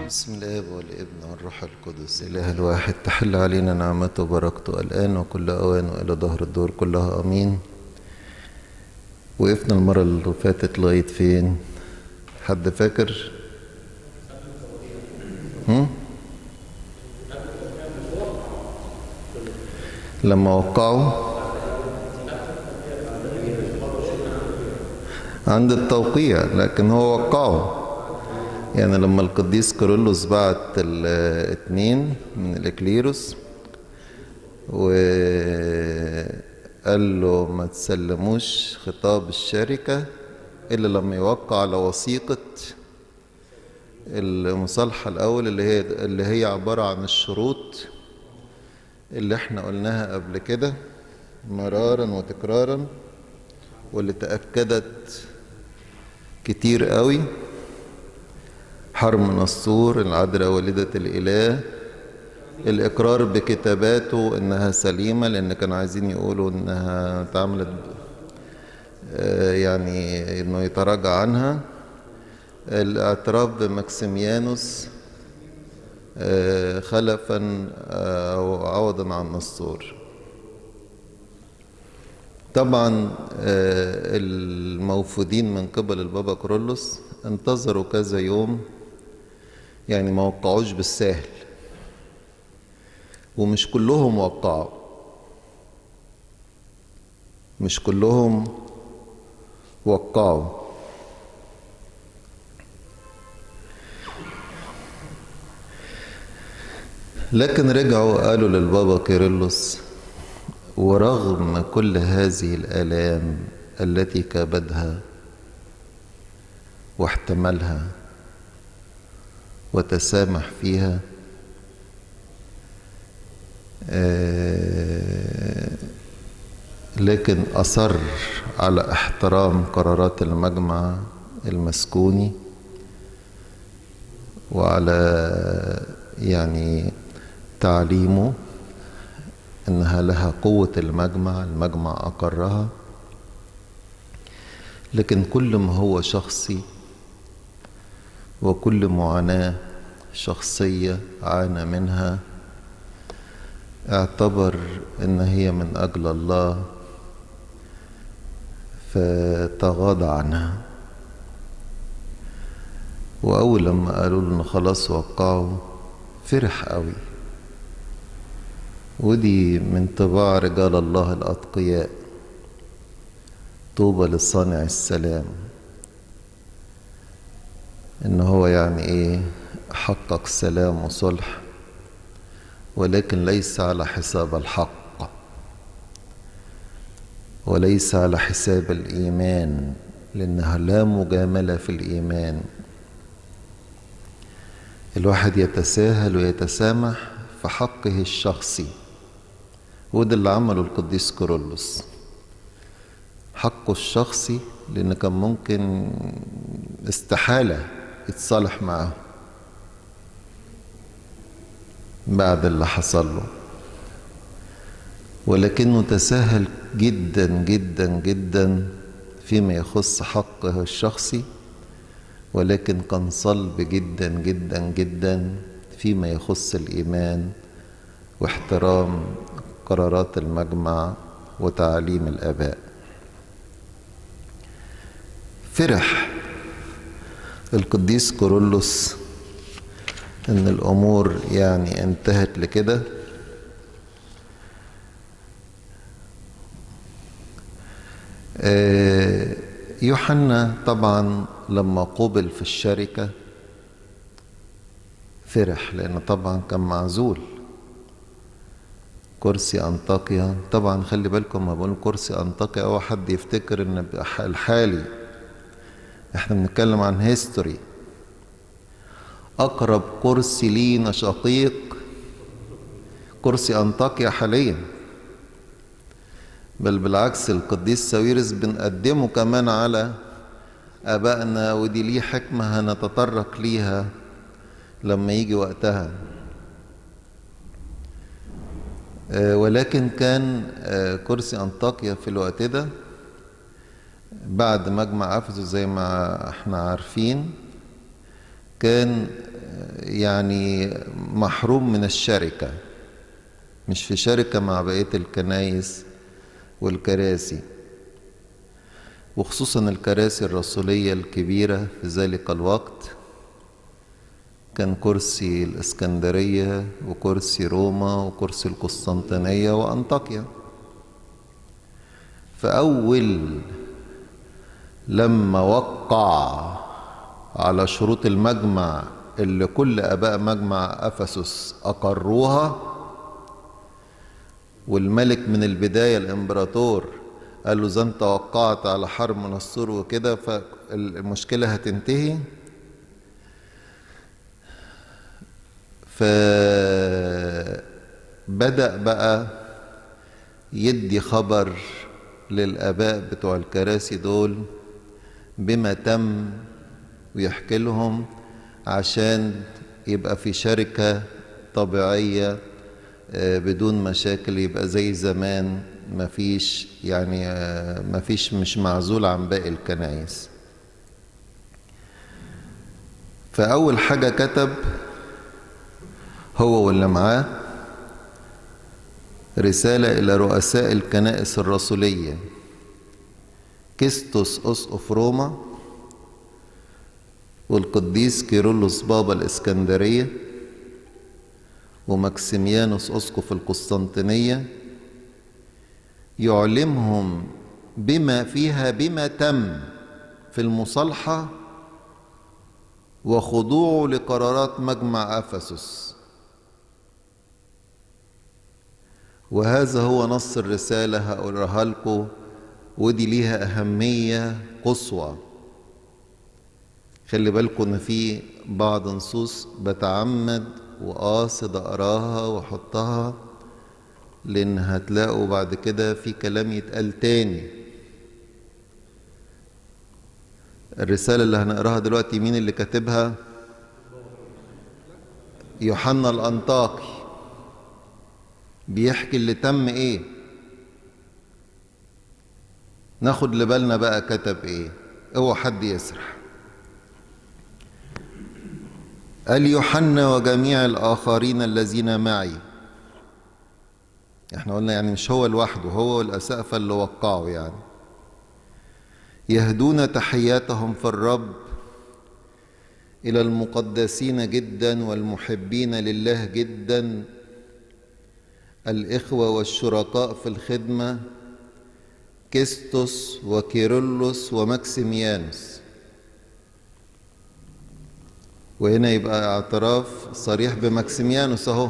بسم الله والابن والروح القدس إله الواحد تحل علينا نعمته وبركته الآن وكل أوان وإلى ظهر الدور كلها أمين وقفنا المرة اللي فاتت لغاية فين حد فاكر هم؟ لما وقعوا عند التوقيع لكن هو وقعه يعني لما القديس كيرلس بعت الاثنين من الإكليروس وقال له ما تسلموش خطاب الشركة إلا لما يوقع على وثيقة المصالحة الأول اللي هي اللي هي عبارة عن الشروط اللي احنا قلناها قبل كده مرارا وتكرارا واللي تأكدت كتير قوي حرم نصور العذراء والدة الإله الإقرار بكتاباته إنها سليمة لأن كانوا عايزين يقولوا إنها اتعملت يعني إنه يتراجع عنها الاعتراف بمكسيميانوس خلفا أو عوضا عن نصور طبعا الموفودين من قبل البابا كرولوس انتظروا كذا يوم يعني ما وقعوش بالساهل ومش كلهم وقعوا مش كلهم وقعوا لكن رجعوا قالوا للبابا كيرلس ورغم كل هذه الآلام التي كابدها واحتملها وتسامح فيها لكن أصر على احترام قرارات المجمع المسكوني وعلى يعني تعليمه انها لها قوه المجمع المجمع اقرها لكن كل ما هو شخصي وكل معاناه شخصيه عانى منها اعتبر ان هي من اجل الله فتغاضى عنها واول لما قالوا له خلاص وقعوا فرح قوي ودي من طباع رجال الله الأتقياء طوبى لصانع السلام إن هو يعني إيه حقق سلام وصلح ولكن ليس على حساب الحق وليس على حساب الإيمان لأنها لا مجاملة في الإيمان الواحد يتساهل ويتسامح في حقه الشخصي وده اللي عمله القديس كيرلس حقه الشخصي لأن كان ممكن استحالة يتصالح معه بعد اللي حصل له ولكنه تساهل جدا جدا جدا فيما يخص حقه الشخصي ولكن كان صلب جدا جدا جدا فيما يخص الإيمان واحترام قرارات المجمع وتعليم الآباء فرح القديس كورولوس ان الامور يعني انتهت لكده يوحنا طبعا لما قبل في الشركه فرح لأنه طبعا كان معزول كرسي أنطاكيا طبعا خلي بالكم ما بقول كرسي أنطاكيا أو حد يفتكر إن الحالي إحنا بنتكلم عن هيستوري أقرب كرسي لينا شقيق كرسي أنطاكيا حاليا بل بالعكس القديس ساويرس بنقدمه كمان على آبائنا ودي ليه حكمة هنتطرق ليها لما يجي وقتها ولكن كان كرسي أنطاكيا في الوقت ده بعد مجمع أفسس زي ما احنا عارفين كان يعني محروم من الشركة مش في شركة مع بقية الكنايس والكراسي وخصوصا الكراسي الرسولية الكبيرة في ذلك الوقت كان كرسي الإسكندرية وكرسي روما وكرسي القسطنطينية وأنطاكيا فأول لما وقع على شروط المجمع اللي كل اباء مجمع افسس اقروها والملك من البدايه الامبراطور قال له اذا انت وقعت على حرب منصور وكده فالمشكله هتنتهي فبدا بقى يدي خبر للاباء بتوع الكراسي دول بما تم ويحكي لهم عشان يبقى في شركة طبيعية بدون مشاكل يبقى زي زمان مفيش يعني مفيش مش معزول عن باقي الكنايس فأول حاجة كتب هو واللي معاه رسالة إلى رؤساء الكنائس الرسولية كيستوس أسقف روما والقديس كيرلس بابا الإسكندرية ومكسيميانوس أسقف القسطنطينية يعلمهم بما فيها بما تم في المصالحة وخضوعه لقرارات مجمع أفسس وهذا هو نص الرسالة هقولها لكم ودي ليها أهمية قصوى خلي بالكم إن في بعض نصوص بتعمد وقاصد أقراها وأحطها لأن هتلاقوا بعد كده في كلام يتقال تاني الرسالة اللي هنقراها دلوقتي مين اللي كاتبها يوحنا الأنطاكي بيحكي اللي تم ايه ناخد لبالنا بقى كتب ايه اوعى حد يسرح قال يوحنا وجميع الآخرين الذين معي احنا قلنا يعني مش هو لوحده هو والأسقفة اللي وقعوا يعني يهدون تحياتهم في الرب إلى المقدسين جدا والمحبين لله جدا الإخوة والشركاء في الخدمة كيستوس وكيرلس ومكسيميانوس وهنا يبقى اعتراف صريح بمكسيميانوس اهو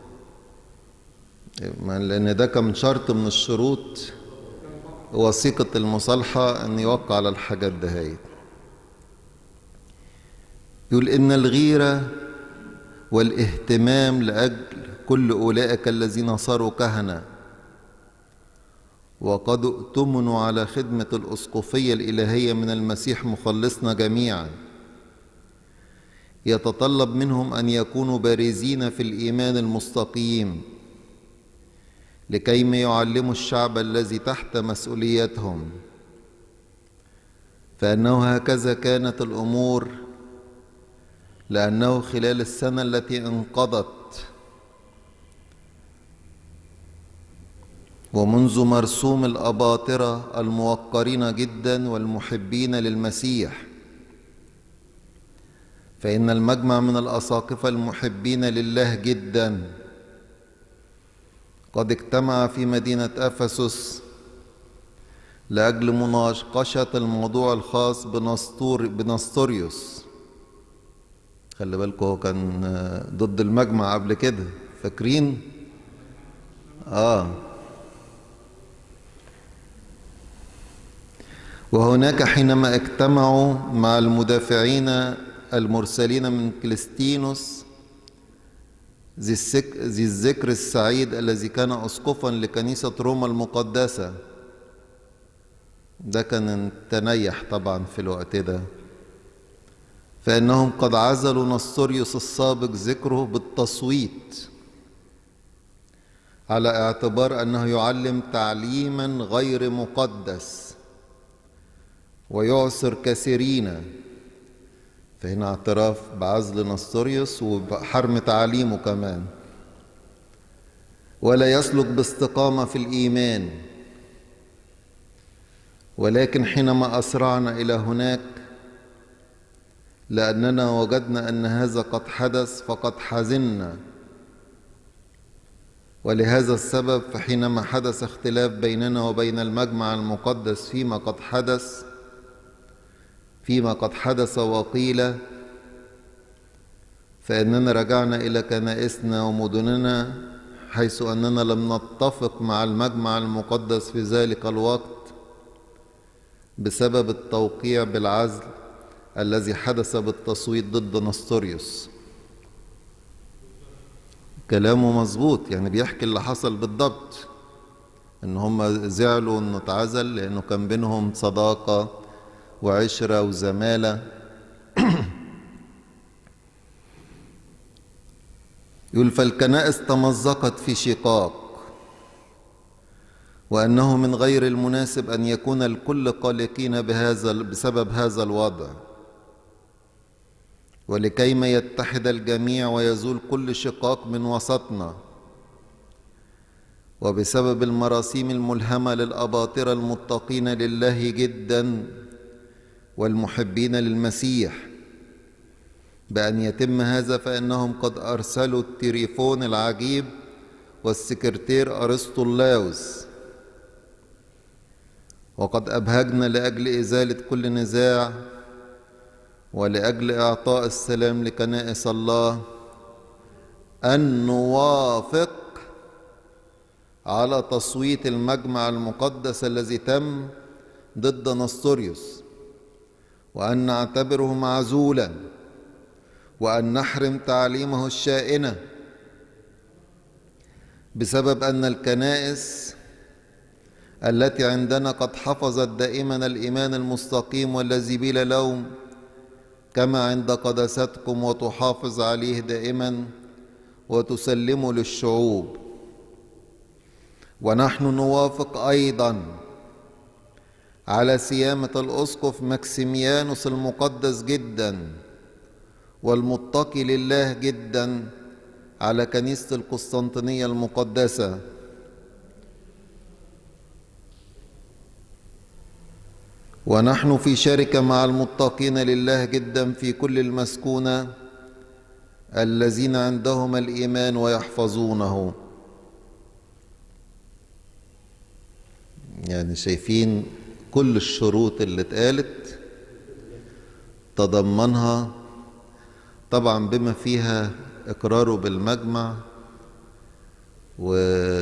لان ده كان شرط من الشروط وثيقة المصالحة ان يوقع على الحاجات دهيت يقول ان الغيرة والاهتمام لاجل كل اولئك الذين صاروا كهنه وقد اؤتمنوا على خدمه الاسقفيه الالهيه من المسيح مخلصنا جميعا يتطلب منهم ان يكونوا بارزين في الايمان المستقيم لكيما يعلموا الشعب الذي تحت مسؤوليتهم فانه هكذا كانت الامور لانه خلال السنه التي انقضت ومنذ مرسوم الأباطرة الموقرين جدا والمحبين للمسيح فإن المجمع من الأساقفة المحبين لله جدا قد اجتمع في مدينة أفسس لأجل مناقشة الموضوع الخاص بنسطور بنسطوريوس خلي بالكم هو كان ضد المجمع قبل كده فاكرين؟ آه وهناك حينما اجتمعوا مع المدافعين المرسلين من كليستينوس ذي, السك... ذي الذكر السعيد الذي كان أسقفا لكنيسة روما المقدسة ده كان تنيح طبعا في الوقت ده فإنهم قد عزلوا نصوريوس السابق ذكره بالتصويت على اعتبار أنه يعلم تعليما غير مقدس ويعصر كثيرين فهنا اعتراف بعزل نستوريوس وحرم تعاليمه كمان ولا يسلك باستقامة في الإيمان ولكن حينما أسرعنا إلى هناك لأننا وجدنا أن هذا قد حدث فقد حزنا ولهذا السبب فحينما حدث اختلاف بيننا وبين المجمع المقدس فيما قد حدث فيما قد حدث وقيل فإننا رجعنا إلى كنائسنا ومدننا حيث أننا لم نتفق مع المجمع المقدس في ذلك الوقت بسبب التوقيع بالعزل الذي حدث بالتصويت ضد نستوريوس كلامه مظبوط يعني بيحكي اللي حصل بالضبط ان هم زعلوا انه اتعزل لانه كان بينهم صداقه وعشره وزماله يقول فالكنائس تمزقت في شقاق وانه من غير المناسب ان يكون الكل قلقين بهذا بسبب هذا الوضع ولكيما يتحد الجميع ويزول كل شقاق من وسطنا وبسبب المراسيم الملهمه للاباطره المتقين لله جدا والمحبين للمسيح بان يتم هذا فانهم قد ارسلوا التليفون العجيب والسكرتير ارسطولاوس وقد ابهجنا لاجل ازاله كل نزاع ولاجل اعطاء السلام لكنائس الله ان نوافق على تصويت المجمع المقدس الذي تم ضد نستوريوس وان نعتبره معزولا وان نحرم تعليمه الشائنه بسبب ان الكنائس التي عندنا قد حفظت دائما الايمان المستقيم والذي بلا لوم كما عند قداستكم وتحافظ عليه دائما وتسلمه للشعوب ونحن نوافق ايضا على سيامه الاسقف مكسيميانوس المقدس جدا والمتقي لله جدا على كنيسه القسطنطينيه المقدسه ونحن في شركة مع المتقين لله جدا في كل المسكونة الذين عندهم الإيمان ويحفظونه يعني شايفين كل الشروط اللي اتقالت تضمنها طبعا بما فيها إقراره بالمجمع و...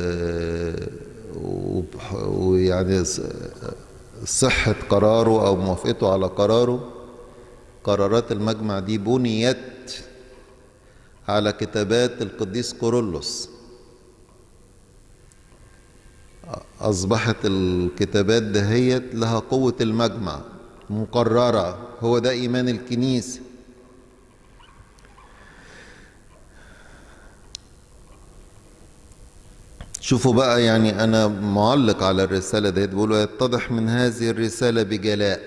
ويعني صحة قراره أو موافقته على قراره قرارات المجمع دي بنيت على كتابات القديس كورولوس أصبحت الكتابات دهيت لها قوة المجمع مقررة هو ده إيمان الكنيسة شوفوا بقى يعني أنا معلق على الرسالة ديت بيقولوا يتضح من هذه الرسالة بجلاء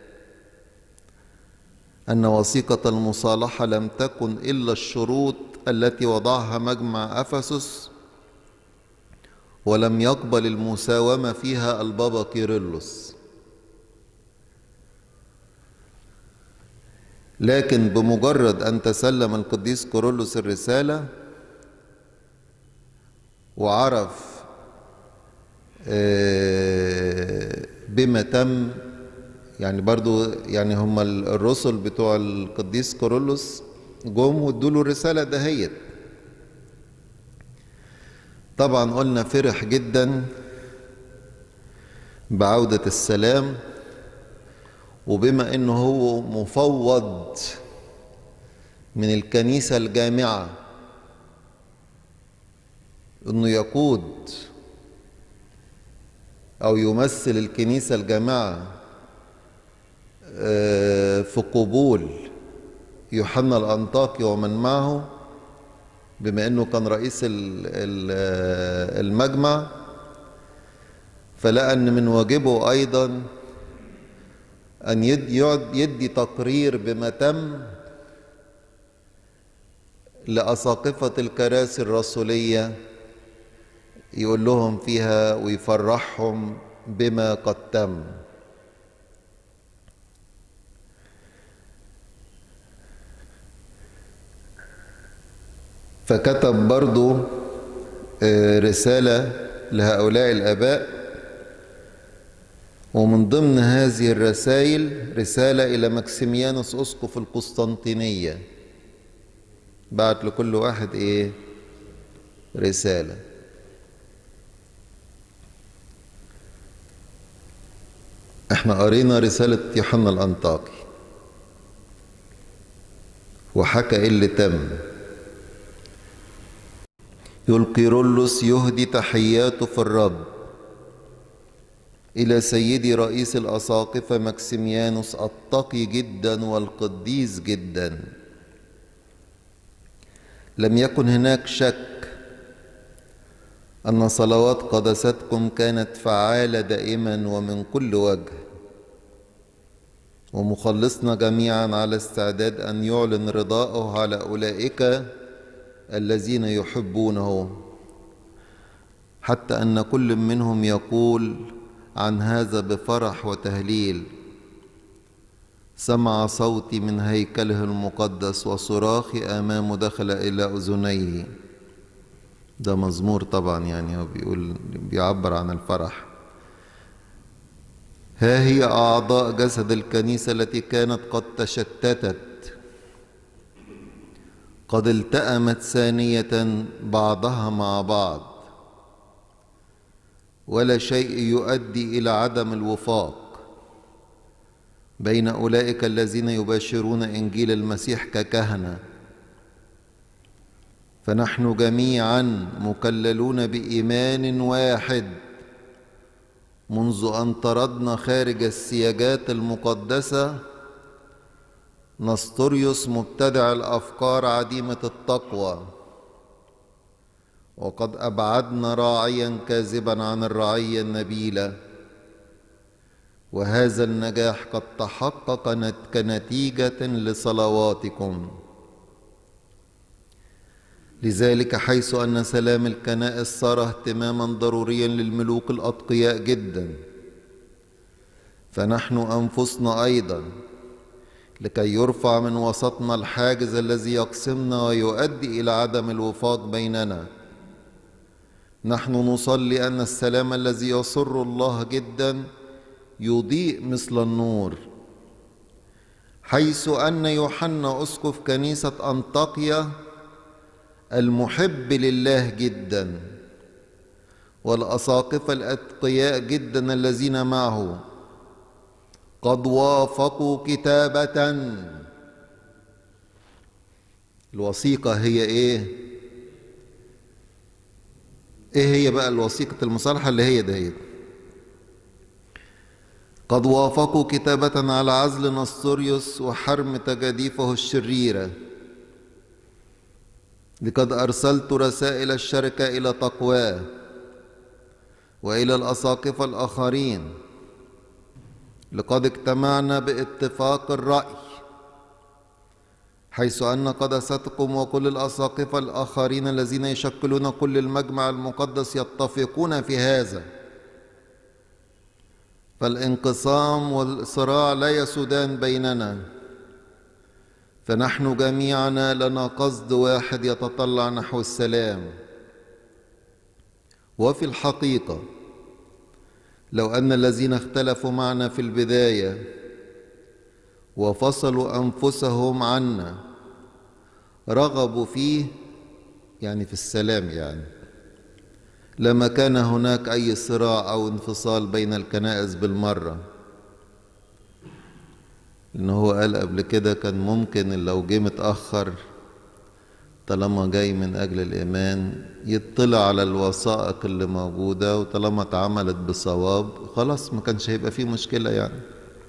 أن وثيقة المصالحة لم تكن إلا الشروط التي وضعها مجمع أفسس ولم يقبل المساومة فيها البابا كيرلس لكن بمجرد أن تسلم القديس كيرلس الرسالة وعرف بما تم يعني برضو يعني هم الرسل بتوع القديس كورولوس جم وادوا له الرساله دهيت طبعا قلنا فرح جدا بعودة السلام وبما انه هو مفوض من الكنيسة الجامعة انه يقود او يمثل الكنيسه الجامعه في قبول يوحنا الانطاكي ومن معه بما انه كان رئيس المجمع فلقى ان من واجبه ايضا ان يدي, يدي تقرير بما تم لأساقفة الكراسي الرسولية يقول لهم فيها ويفرحهم بما قد تم فكتب برضو رسالة لهؤلاء الآباء ومن ضمن هذه الرسائل رسالة إلى مكسيميانوس أسقف القسطنطينية بعت لكل واحد إيه رسالة احنا قرينا رسالة يوحنا الأنطاكي وحكى ايه اللي تم يقول كيرلس يهدي تحياته في الرب إلى سيدي رئيس الأساقفة مكسيميانوس التقي جدا والقديس جدا لم يكن هناك شك أن صلوات قداستكم كانت فعالة دائما ومن كل وجه ومخلصنا جميعا على استعداد أن يعلن رضاءه على أولئك الذين يحبونه حتى أن كل منهم يقول عن هذا بفرح وتهليل سمع صوتي من هيكله المقدس وصراخي امامه دخل الى اذنيه ده مزمور طبعا يعني هو بيقول بيعبر عن الفرح ها هي اعضاء جسد الكنيسه التي كانت قد تشتتت قد التأمت ثانية بعضها مع بعض ولا شيء يؤدي إلى عدم الوفاق بين أولئك الذين يباشرون إنجيل المسيح ككهنة فنحن جميعا مكللون بإيمان واحد منذ أن طردنا خارج السياجات المقدسة نسطوريوس مبتدع الافكار عديمه التقوى وقد ابعدنا راعيا كاذبا عن الرعيه النبيله وهذا النجاح قد تحقق كنتيجه لصلواتكم لذلك حيث ان سلام الكنائس صار اهتماما ضروريا للملوك الاتقياء جدا فنحن انفسنا ايضا لكي يرفع من وسطنا الحاجز الذي يقسمنا ويؤدي الى عدم الوفاق بيننا نحن نصلي ان السلام الذي يسر الله جدا يضيء مثل النور حيث ان يوحنا اسقف كنيسه انطاكيا المحب لله جدا والاساقفه الاتقياء جدا الذين معه قد وافقوا كتابة الوثيقة هي ايه؟ ايه هي بقى الوثيقة المصالحة اللي هي دهيت قد وافقوا كتابة على عزل نسطوريوس وحرم تجاديفه الشريرة لقد أرسلت رسائل الشركة إلى تقواه وإلى الأساقفة الآخرين لقد اجتمعنا باتفاق الرأي حيث أن قداستكم وكل الأساقفة الآخرين الذين يشكلون كل المجمع المقدس يتفقون في هذا فالانقسام والصراع لا يسودان بيننا فنحن جميعنا لنا قصد واحد يتطلع نحو السلام وفي الحقيقه لو ان الذين اختلفوا معنا في البدايه وفصلوا انفسهم عنا رغبوا فيه يعني في السلام يعني لما كان هناك اي صراع او انفصال بين الكنائس بالمره ان هو قال قبل كده كان ممكن لو جه متاخر طالما جاي من أجل الإيمان يطلع على الوثائق اللي موجودة وطالما اتعملت بصواب خلاص ما كانش هيبقى فيه مشكلة يعني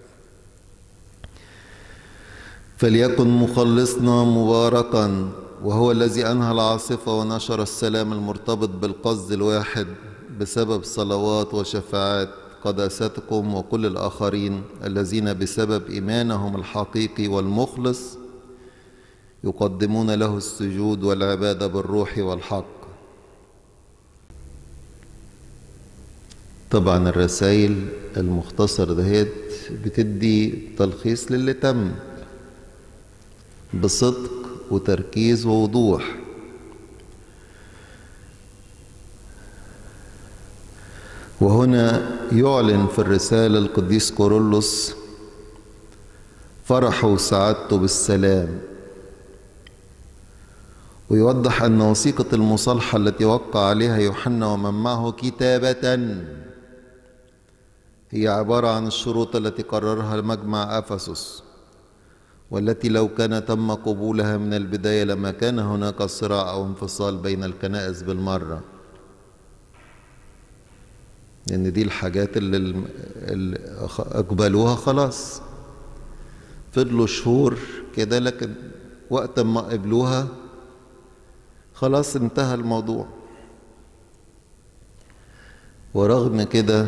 فليكن مخلصنا مباركا وهو الذي أنهى العاصفة ونشر السلام المرتبط بالقصد الواحد بسبب صلوات وشفاعات قداستكم وكل الآخرين الذين بسبب إيمانهم الحقيقي والمخلص يقدمون له السجود والعبادة بالروح والحق طبعا الرسائل المختصر دهيت بتدي تلخيص للي تم بصدق وتركيز ووضوح وهنا يعلن في الرسالة القديس كورولوس فرحه وسعادته بالسلام ويوضح أن وثيقة المصالحة التي وقع عليها يوحنا ومن معه كتابة هي عبارة عن الشروط التي قررها مجمع أفسس والتي لو كان تم قبولها من البداية لما كان هناك صراع أو انفصال بين الكنائس بالمرة لأن دي الحاجات اللي, اللي أقبلوها خلاص فضلوا شهور كده لكن وقت ما قبلوها خلاص انتهى الموضوع ورغم كده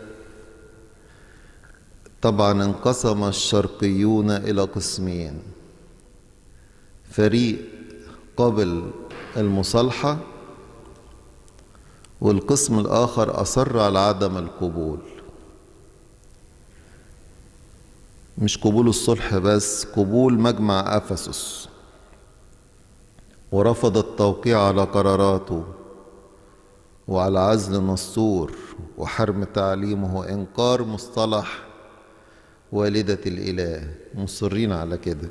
طبعا انقسم الشرقيون الى قسمين فريق قبل المصالحه والقسم الاخر اصر على عدم القبول مش قبول الصلح بس قبول مجمع افسس ورفض التوقيع على قراراته وعلى عزل نسطور وحرم تعليمه وانكار مصطلح والدة الإله مصرين على كده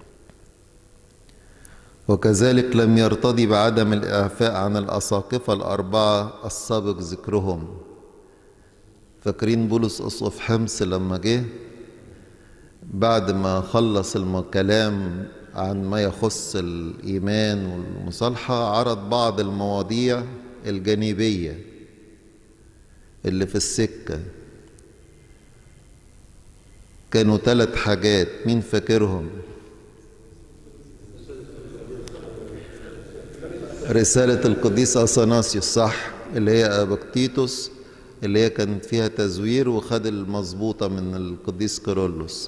وكذلك لم يرتضي بعدم الإعفاء عن الأساقفة الأربعة السابق ذكرهم فاكرين بولس أسقف حمص لما جه بعد ما خلص الكلام عن ما يخص الإيمان والمصالحة عرض بعض المواضيع الجانبية اللي في السكة كانوا ثلاث حاجات مين فاكرهم رسالة القديس أثناسيوس صح اللي هي أبكتيتوس اللي هي كانت فيها تزوير وخد المظبوطة من القديس كيرلس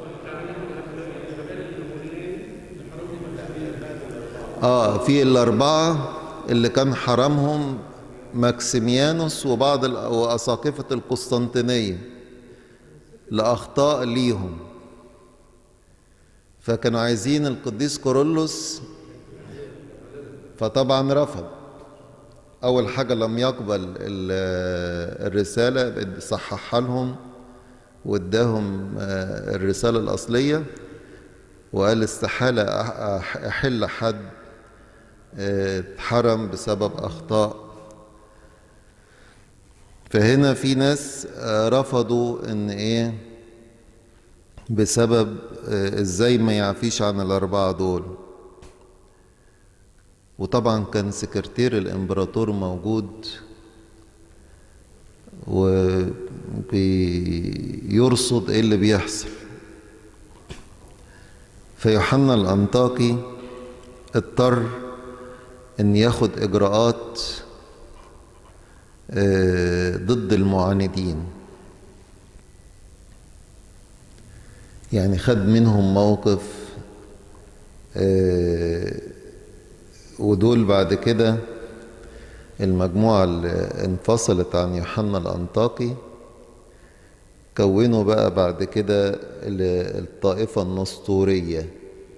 اه في الأربعة اللي كان حرمهم ماكسيميانوس وبعض وأساقفة القسطنطينية لأخطاء ليهم فكانوا عايزين القديس كورولوس فطبعا رفض أول حاجة لم يقبل الرسالة صححها لهم واداهم الرسالة الأصلية وقال استحالة أحل حد اتحرم بسبب أخطاء فهنا في ناس رفضوا ان ايه بسبب ازاي ما يعفيش عن الاربعه دول وطبعا كان سكرتير الامبراطور موجود وبيرصد ايه اللي بيحصل فيوحنا الانطاكي اضطر ان ياخد اجراءات ضد المعاندين يعني خد منهم موقف ودول بعد كده المجموعة اللي انفصلت عن يوحنا الأنطاكي كونوا بقى بعد كده الطائفة النسطورية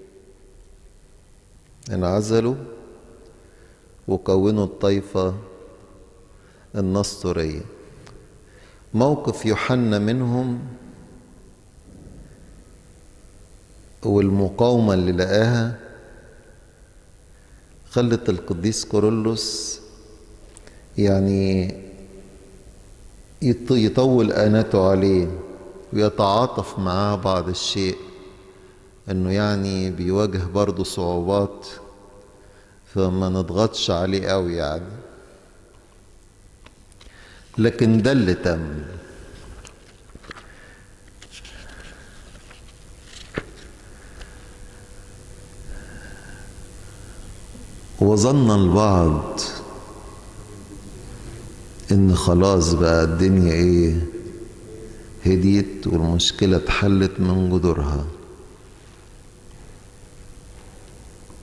انعزلوا وكونوا الطائفة النسطورية موقف يوحنا منهم والمقاومة اللي لقاها خلت القديس كورولوس يعني يطول آناته عليه ويتعاطف معاه بعض الشيء انه يعني بيواجه برضه صعوبات فما نضغطش عليه قوي يعني لكن ده اللي تم وظن البعض ان خلاص بقى الدنيا ايه هديت والمشكلة اتحلت من جذورها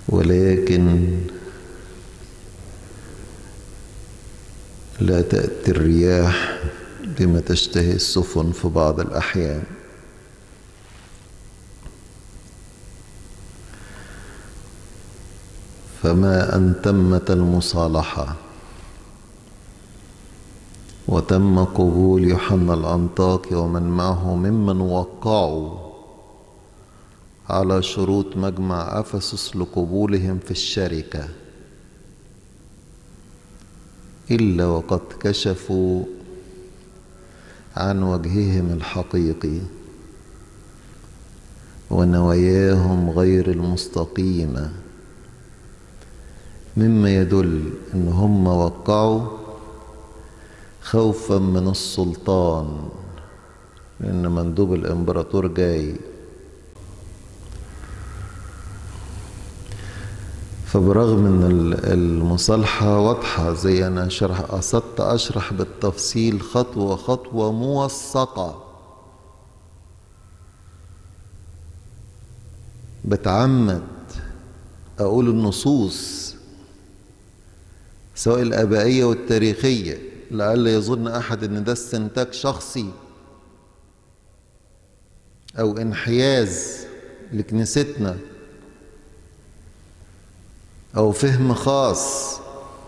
ولكن لا تأتي الرياح بما تشتهي السفن في بعض الأحيان فما أن تمت المصالحة وتم قبول يوحنا الأنطاكي ومن معه ممن وقعوا على شروط مجمع أفسس لقبولهم في الشركة إلا وقد كشفوا عن وجههم الحقيقي ونواياهم غير المستقيمه مما يدل ان هم وقعوا خوفا من السلطان لان مندوب الامبراطور جاي فبرغم ان المصالحة واضحة زي انا شرح قصدت اشرح بالتفصيل خطوة خطوة موثقة بتعمد اقول النصوص سواء الآبائية والتاريخية لعل يظن أحد أن ده استنتاج شخصي أو انحياز لكنيستنا أو فهم خاص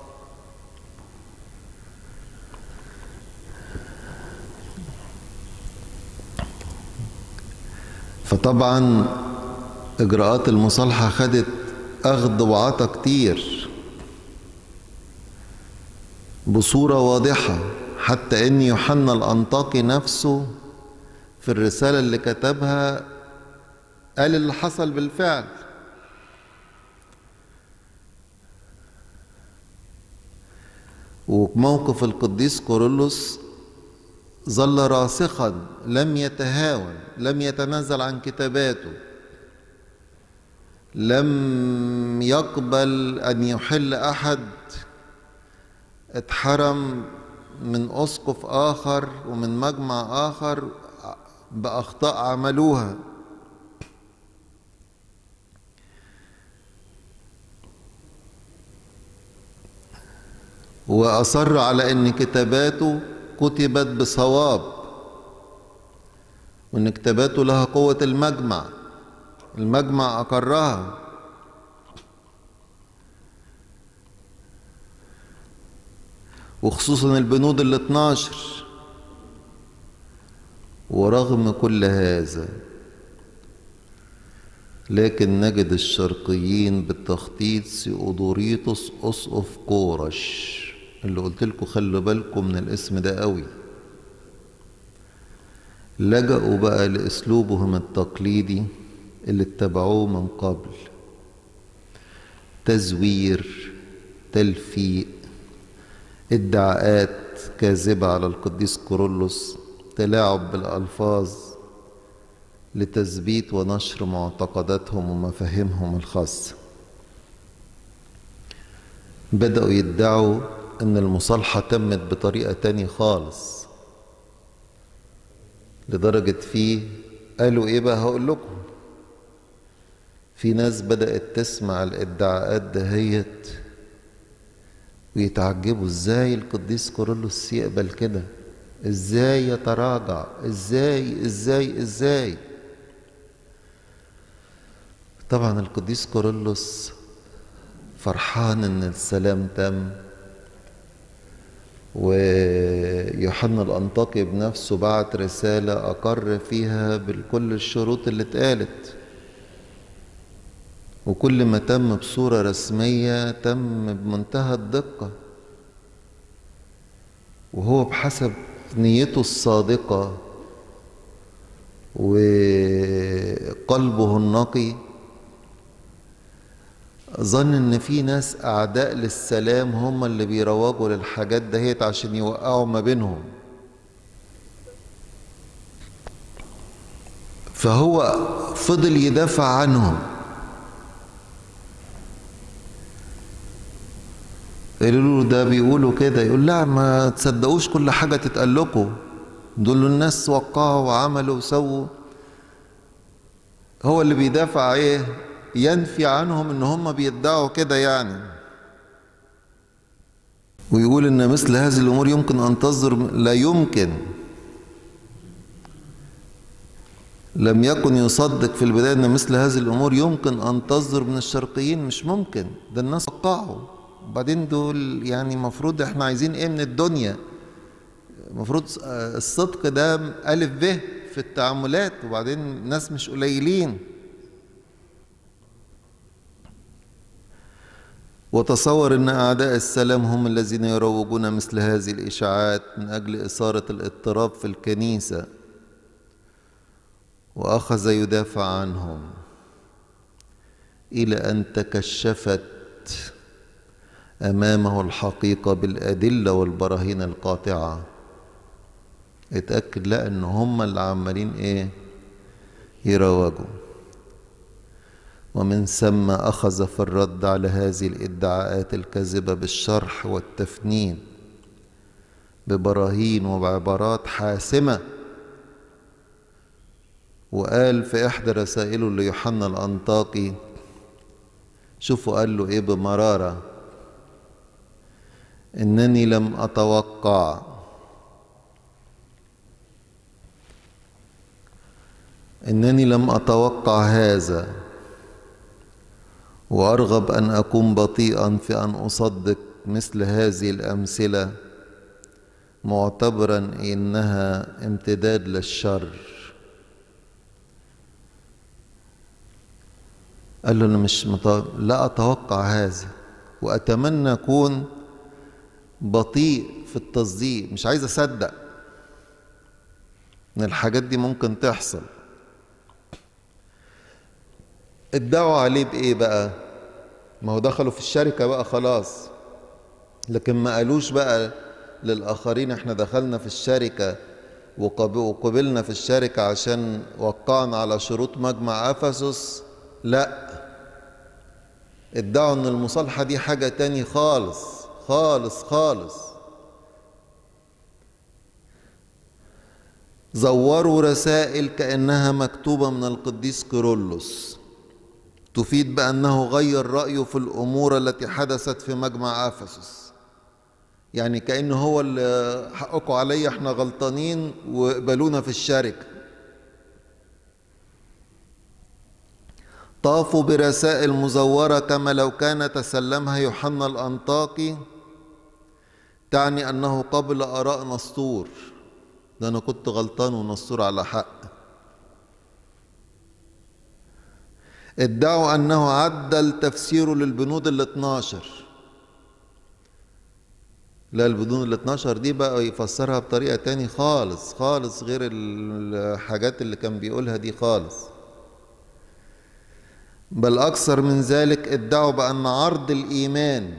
فطبعا إجراءات المصالحة خدت أخذ وعطا كتير بصورة واضحة حتى إن يوحنا الأنطاكي نفسه في الرسالة اللي كتبها قال اللي حصل بالفعل وموقف القديس كورولوس ظل راسخا لم يتهاون لم يتنازل عن كتاباته لم يقبل ان يحل احد اتحرم من اسقف اخر ومن مجمع اخر باخطاء عملوها واصر على ان كتاباته كتبت بصواب وان كتاباته لها قوه المجمع المجمع اقرها وخصوصا البنود ال 12 ورغم كل هذا لكن نجد الشرقيين بالتخطيط سيودوريتوس اسقف كورش اللي قلت لكم خلوا بالكم من الاسم ده قوي لجأوا بقى لأسلوبهم التقليدي اللي اتبعوه من قبل تزوير تلفيق ادعاءات كاذبة على القديس كورولوس تلاعب بالألفاظ لتثبيت ونشر معتقداتهم ومفاهيمهم الخاصة بدأوا يدعوا ان المصالحة تمت بطريقة تانية خالص لدرجة فيه قالوا ايه بقى هقول لكم في ناس بدأت تسمع الادعاءات دهيت ويتعجبوا ازاي القديس كورولوس يقبل كده ازاي يتراجع ازاي ازاي ازاي طبعا القديس كورولوس فرحان ان السلام تم ويوحنا الأنطاكي بنفسه بعت رسالة أقر فيها بكل الشروط اللي اتقالت وكل ما تم بصورة رسمية تم بمنتهى الدقة وهو بحسب نيته الصادقة وقلبه النقي ظن ان في ناس اعداء للسلام هم اللي بيروجوا للحاجات دهيت عشان يوقعوا ما بينهم فهو فضل يدافع عنهم قالوا له ده بيقولوا كده يقول لا ما تصدقوش كل حاجة تتقال لكم دول الناس وقعوا وعملوا وسووا هو اللي بيدافع ايه ينفي عنهم ان هم بيدعوا كده يعني ويقول ان مثل هذه الامور يمكن ان تصدر لا يمكن لم يكن يصدق في البدايه ان مثل هذه الامور يمكن ان تصدر من الشرقيين مش ممكن ده الناس وقعوا وبعدين دول يعني المفروض احنا عايزين ايه من الدنيا المفروض الصدق ده الف ب في التعاملات وبعدين الناس مش قليلين وتصور ان اعداء السلام هم الذين يروجون مثل هذه الاشاعات من اجل اثاره الاضطراب في الكنيسه واخذ يدافع عنهم الى ان تكشفت امامه الحقيقه بالادله والبراهين القاطعه اتاكد لا ان هم اللي عمالين ايه يروجوا ومن ثم اخذ في الرد على هذه الادعاءات الكاذبه بالشرح والتفنيد ببراهين وبعبارات حاسمه وقال في احدى رسائله ليوحنا الانطاكي شوفوا قال له ايه بمراره انني لم اتوقع انني لم اتوقع هذا وارغب ان اكون بطيئا في ان اصدق مثل هذه الامثله معتبرا انها امتداد للشر قال له انا مش مطو... لا اتوقع هذا واتمنى اكون بطيء في التصديق مش عايز اصدق ان الحاجات دي ممكن تحصل ادعوا عليه بايه بقى ما هو دخلوا في الشركه بقى خلاص لكن ما قالوش بقى للاخرين احنا دخلنا في الشركه وقبلنا في الشركه عشان وقعنا على شروط مجمع افسس لا ادعوا ان المصالحه دي حاجه تاني خالص خالص خالص زوروا رسائل كانها مكتوبه من القديس كيرلس تفيد بأنه غير رأيه في الأمور التي حدثت في مجمع أفسس يعني كأنه هو اللي حقكم عليا احنا غلطانين وقبلونا في الشركة طافوا برسائل مزورة كما لو كان تسلمها يوحنا الأنطاكي تعني أنه قبل آراء نسطور ده أنا كنت غلطان ونسطور على حق ادعوا أنه عدل تفسيره للبنود ال 12 لا البنود ال 12 دي بقى يفسرها بطريقة تاني خالص خالص غير الحاجات اللي كان بيقولها دي خالص بل أكثر من ذلك ادعوا بأن عرض الإيمان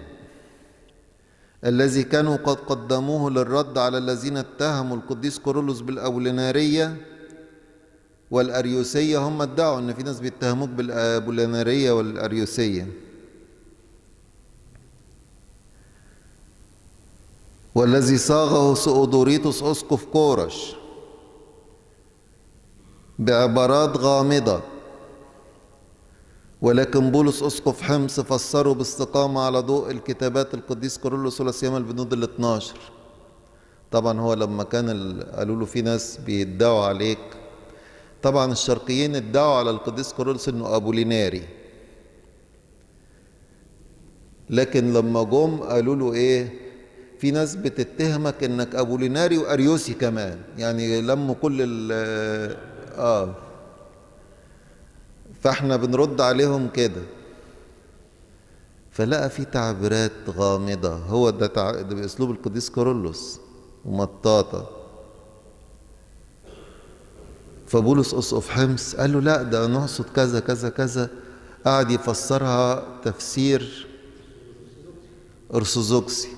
الذي كانوا قد قدموه للرد على الذين اتهموا القديس كورولوس بالأولينارية والأريوسية هم ادعوا إن في ناس بيتهموك بالأبولينارية والأريوسية والذي صاغه سؤدوريتوس أسقف كورش بعبارات غامضة ولكن بولس أسقف حمص فسره باستقامة على ضوء الكتابات القديس كورولوس ولا سيما البنود ال 12 طبعا هو لما كان قالوا له في ناس بيدعوا عليك طبعا الشرقيين ادعوا على القديس كورولوس انه ابوليناري لكن لما جم قالوا له ايه في ناس بتتهمك انك ابوليناري واريوسي كمان يعني لموا كل ال اه فاحنا بنرد عليهم كده فلقى في تعبيرات غامضة هو ده, تع... ده بأسلوب القديس كورولوس ومطاطة فبولس أسقف حمص قال له لا ده نقصد كذا كذا كذا قعد يفسرها تفسير أرثوذكسي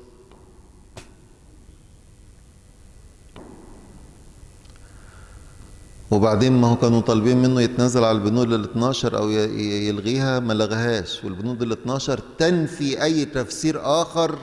وبعدين ما هو كانوا طالبين منه يتنازل على البنود ال 12 او يلغيها ما لغاهاش والبنود ال 12 تنفي اي تفسير اخر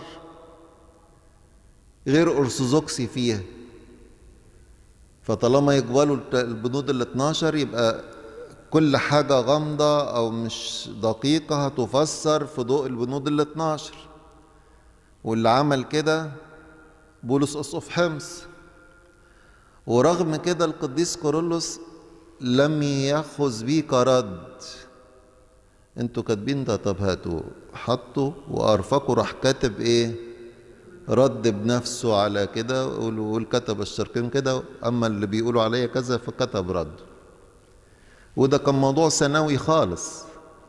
غير ارثوذكسي فيها فطالما يقبلوا البنود ال 12 يبقى كل حاجة غامضة أو مش دقيقة هتفسر في ضوء البنود ال 12 واللي عمل كده بولس أسقف حمص ورغم كده القديس كورولوس لم يأخذ بيه كرد انتوا كاتبين ده طب هاتوا حطوا وارفقوا راح كاتب ايه رد بنفسه على كده ويقول كتب الشرقين كده اما اللي بيقولوا عليا كذا فكتب رد وده كان موضوع ثانوي خالص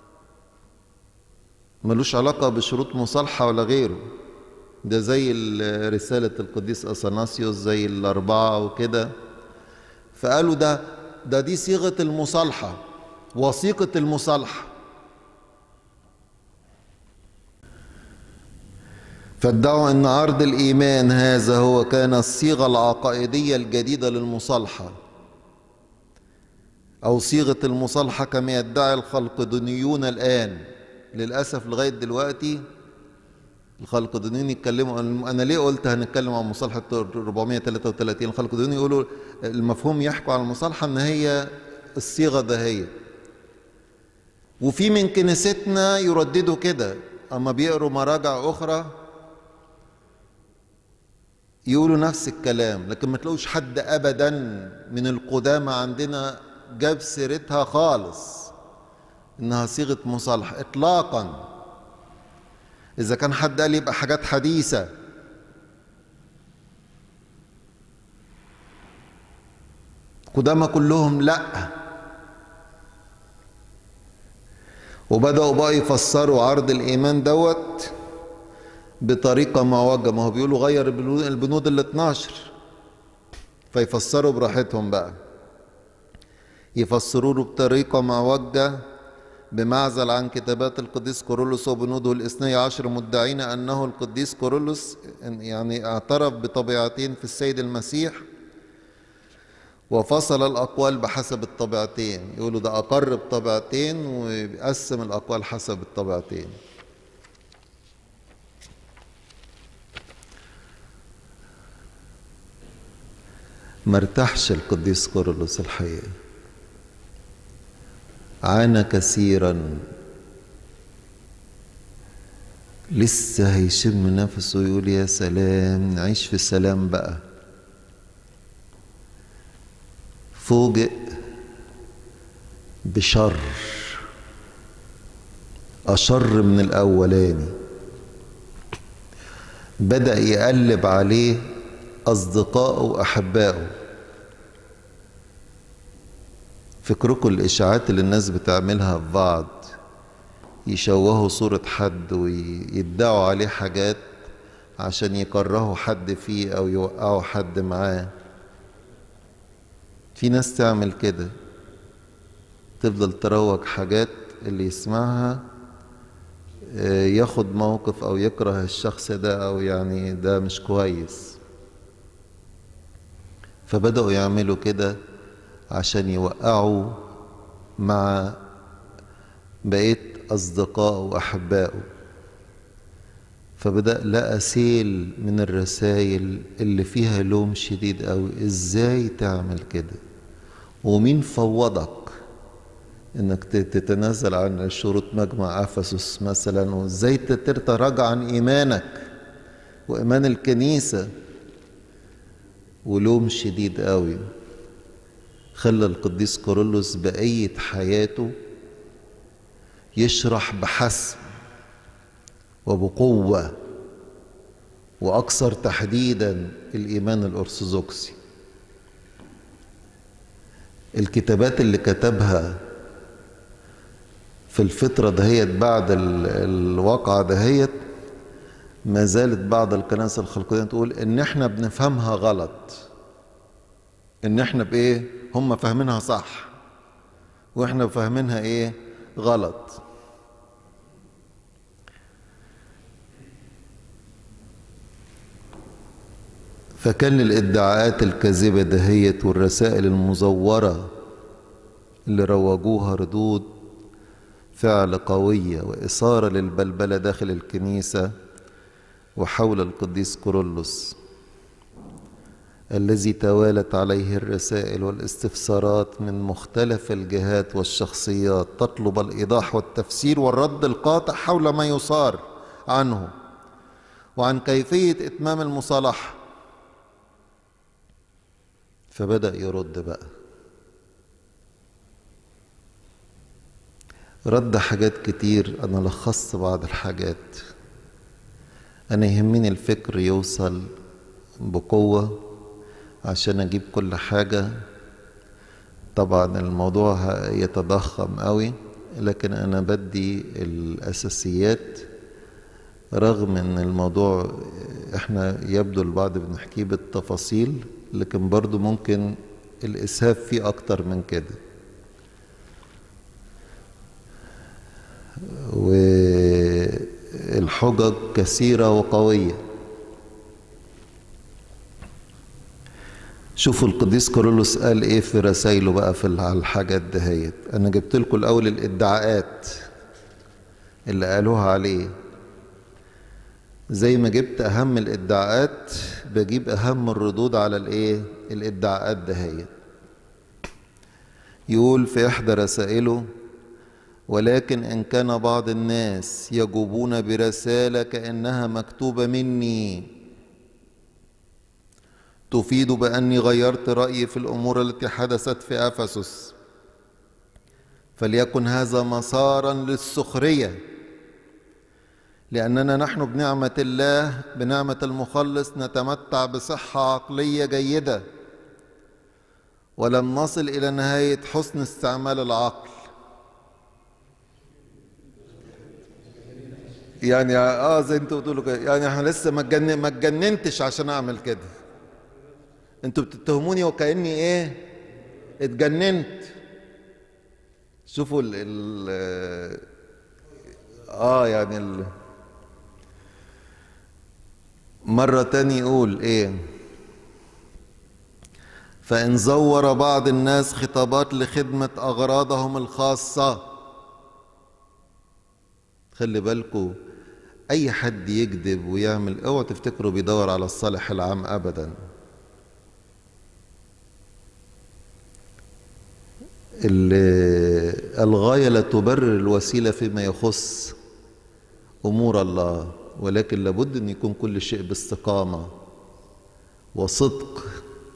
ملوش علاقة بشروط مصالحة ولا غيره ده زي رسالة القديس أثناسيوس زي الأربعة وكده فقالوا ده ده دي صيغة المصالحة وثيقة المصالحة فادعوا ان عرض الايمان هذا هو كان الصيغه العقائديه الجديده للمصالحه او صيغه المصالحه كما يدعي الخلقدونيون الان للاسف لغايه دلوقتي الخلقدونيين يتكلموا انا ليه قلت هنتكلم عن مصالحه 433 الخلقدونيين يقولوا المفهوم يحكوا عن المصالحه ان هي الصيغه ده هي وفي من كنيستنا يرددوا كده اما بيقروا مراجع اخرى يقولوا نفس الكلام لكن ما تلاقوش حد ابدا من القدامى عندنا جاب سيرتها خالص انها صيغه مصالحه اطلاقا اذا كان حد قال يبقى حاجات حديثه قدامى كلهم لا وبداوا بقى يفسروا عرض الايمان دوت بطريقه معوجه ما هو بيقولوا غير البنود ال 12 فيفسروا براحتهم بقى يفسروا له بطريقه معوجه بمعزل عن كتابات القديس كورولوس وبنوده الاثني عشر مدعين انه القديس كورولوس يعني اعترف بطبيعتين في السيد المسيح وفصل الأقوال بحسب الطبيعتين يقولوا ده أقر بطبيعتين ويقسم الأقوال حسب الطبيعتين ما ارتاحش القديس كورولوس الحقيقة عانى كثيرا لسه هيشم نفسه ويقول يا سلام نعيش في سلام بقى فوجئ بشر أشر من الأولاني بدأ يقلب عليه أصدقائه وأحبائه فكركم الإشاعات اللي الناس بتعملها في بعض يشوهوا صورة حد ويدعوا عليه حاجات عشان يكرهوا حد فيه أو يوقعوا حد معاه في ناس تعمل كده تفضل تروج حاجات اللي يسمعها ياخد موقف او يكره الشخص ده او يعني ده مش كويس فبدأوا يعملوا كده عشان يوقعوا مع بقية أصدقائه وأحبائه فبدأ لقى سيل من الرسائل اللي فيها لوم شديد قوي ازاي تعمل كده ومين فوضك انك تتنازل عن شروط مجمع افسس مثلا وازاي تتراجع عن ايمانك وايمان الكنيسه ولوم شديد قوي خلى القديس كورولوس بقيه حياته يشرح بحسم وبقوه واكثر تحديدا الايمان الارثوذكسي الكتابات اللي كتبها في الفترة دهيت بعد الواقعة دهيت ما زالت بعض الكنائس الخلقية تقول إن إحنا بنفهمها غلط إن إحنا بإيه هم فاهمينها صح وإحنا فاهمينها إيه غلط فكان الادعاءات الكاذبة دهيت والرسائل المزورة اللي روجوها ردود فعل قوية وإثارة للبلبلة داخل الكنيسة وحول القديس كورولوس الذي توالت عليه الرسائل والاستفسارات من مختلف الجهات والشخصيات تطلب الايضاح والتفسير والرد القاطع حول ما يصار عنه وعن كيفيه اتمام المصالحه فبدا يرد بقى رد حاجات كتير انا لخصت بعض الحاجات انا يهمني الفكر يوصل بقوه عشان اجيب كل حاجه طبعا الموضوع يتضخم قوي لكن انا بدي الاساسيات رغم ان الموضوع احنا يبدو البعض بنحكيه بالتفاصيل لكن برضو ممكن الاسهاب فيه اكتر من كده والحجج كثيرة وقوية شوفوا القديس كارولوس قال ايه في رسائله بقى في الحاجات دهيت انا جبت لكم الاول الادعاءات اللي قالوها عليه زي ما جبت اهم الادعاءات بجيب اهم الردود على الايه الادعاءات دهيت يقول في احدى رسائله ولكن ان كان بعض الناس يجوبون برساله كانها مكتوبه مني تفيد باني غيرت رايي في الامور التي حدثت في افسس فليكن هذا مسارا للسخريه لاننا نحن بنعمه الله بنعمه المخلص نتمتع بصحه عقليه جيده ولم نصل الى نهايه حسن استعمال العقل يعني اه زي انتوا بتقولوا كده يعني احنا لسه ما اتجنن ما اتجننتش عشان اعمل كده انتوا بتتهموني وكاني ايه اتجننت شوفوا ال ال اه يعني ال مرة تاني يقول ايه فإن زور بعض الناس خطابات لخدمة أغراضهم الخاصة خلي بالكم أي حد يكذب ويعمل اوعوا تفتكروا بيدور على الصالح العام أبدا الغاية لا تبرر الوسيلة فيما يخص أمور الله ولكن لابد أن يكون كل شيء باستقامة وصدق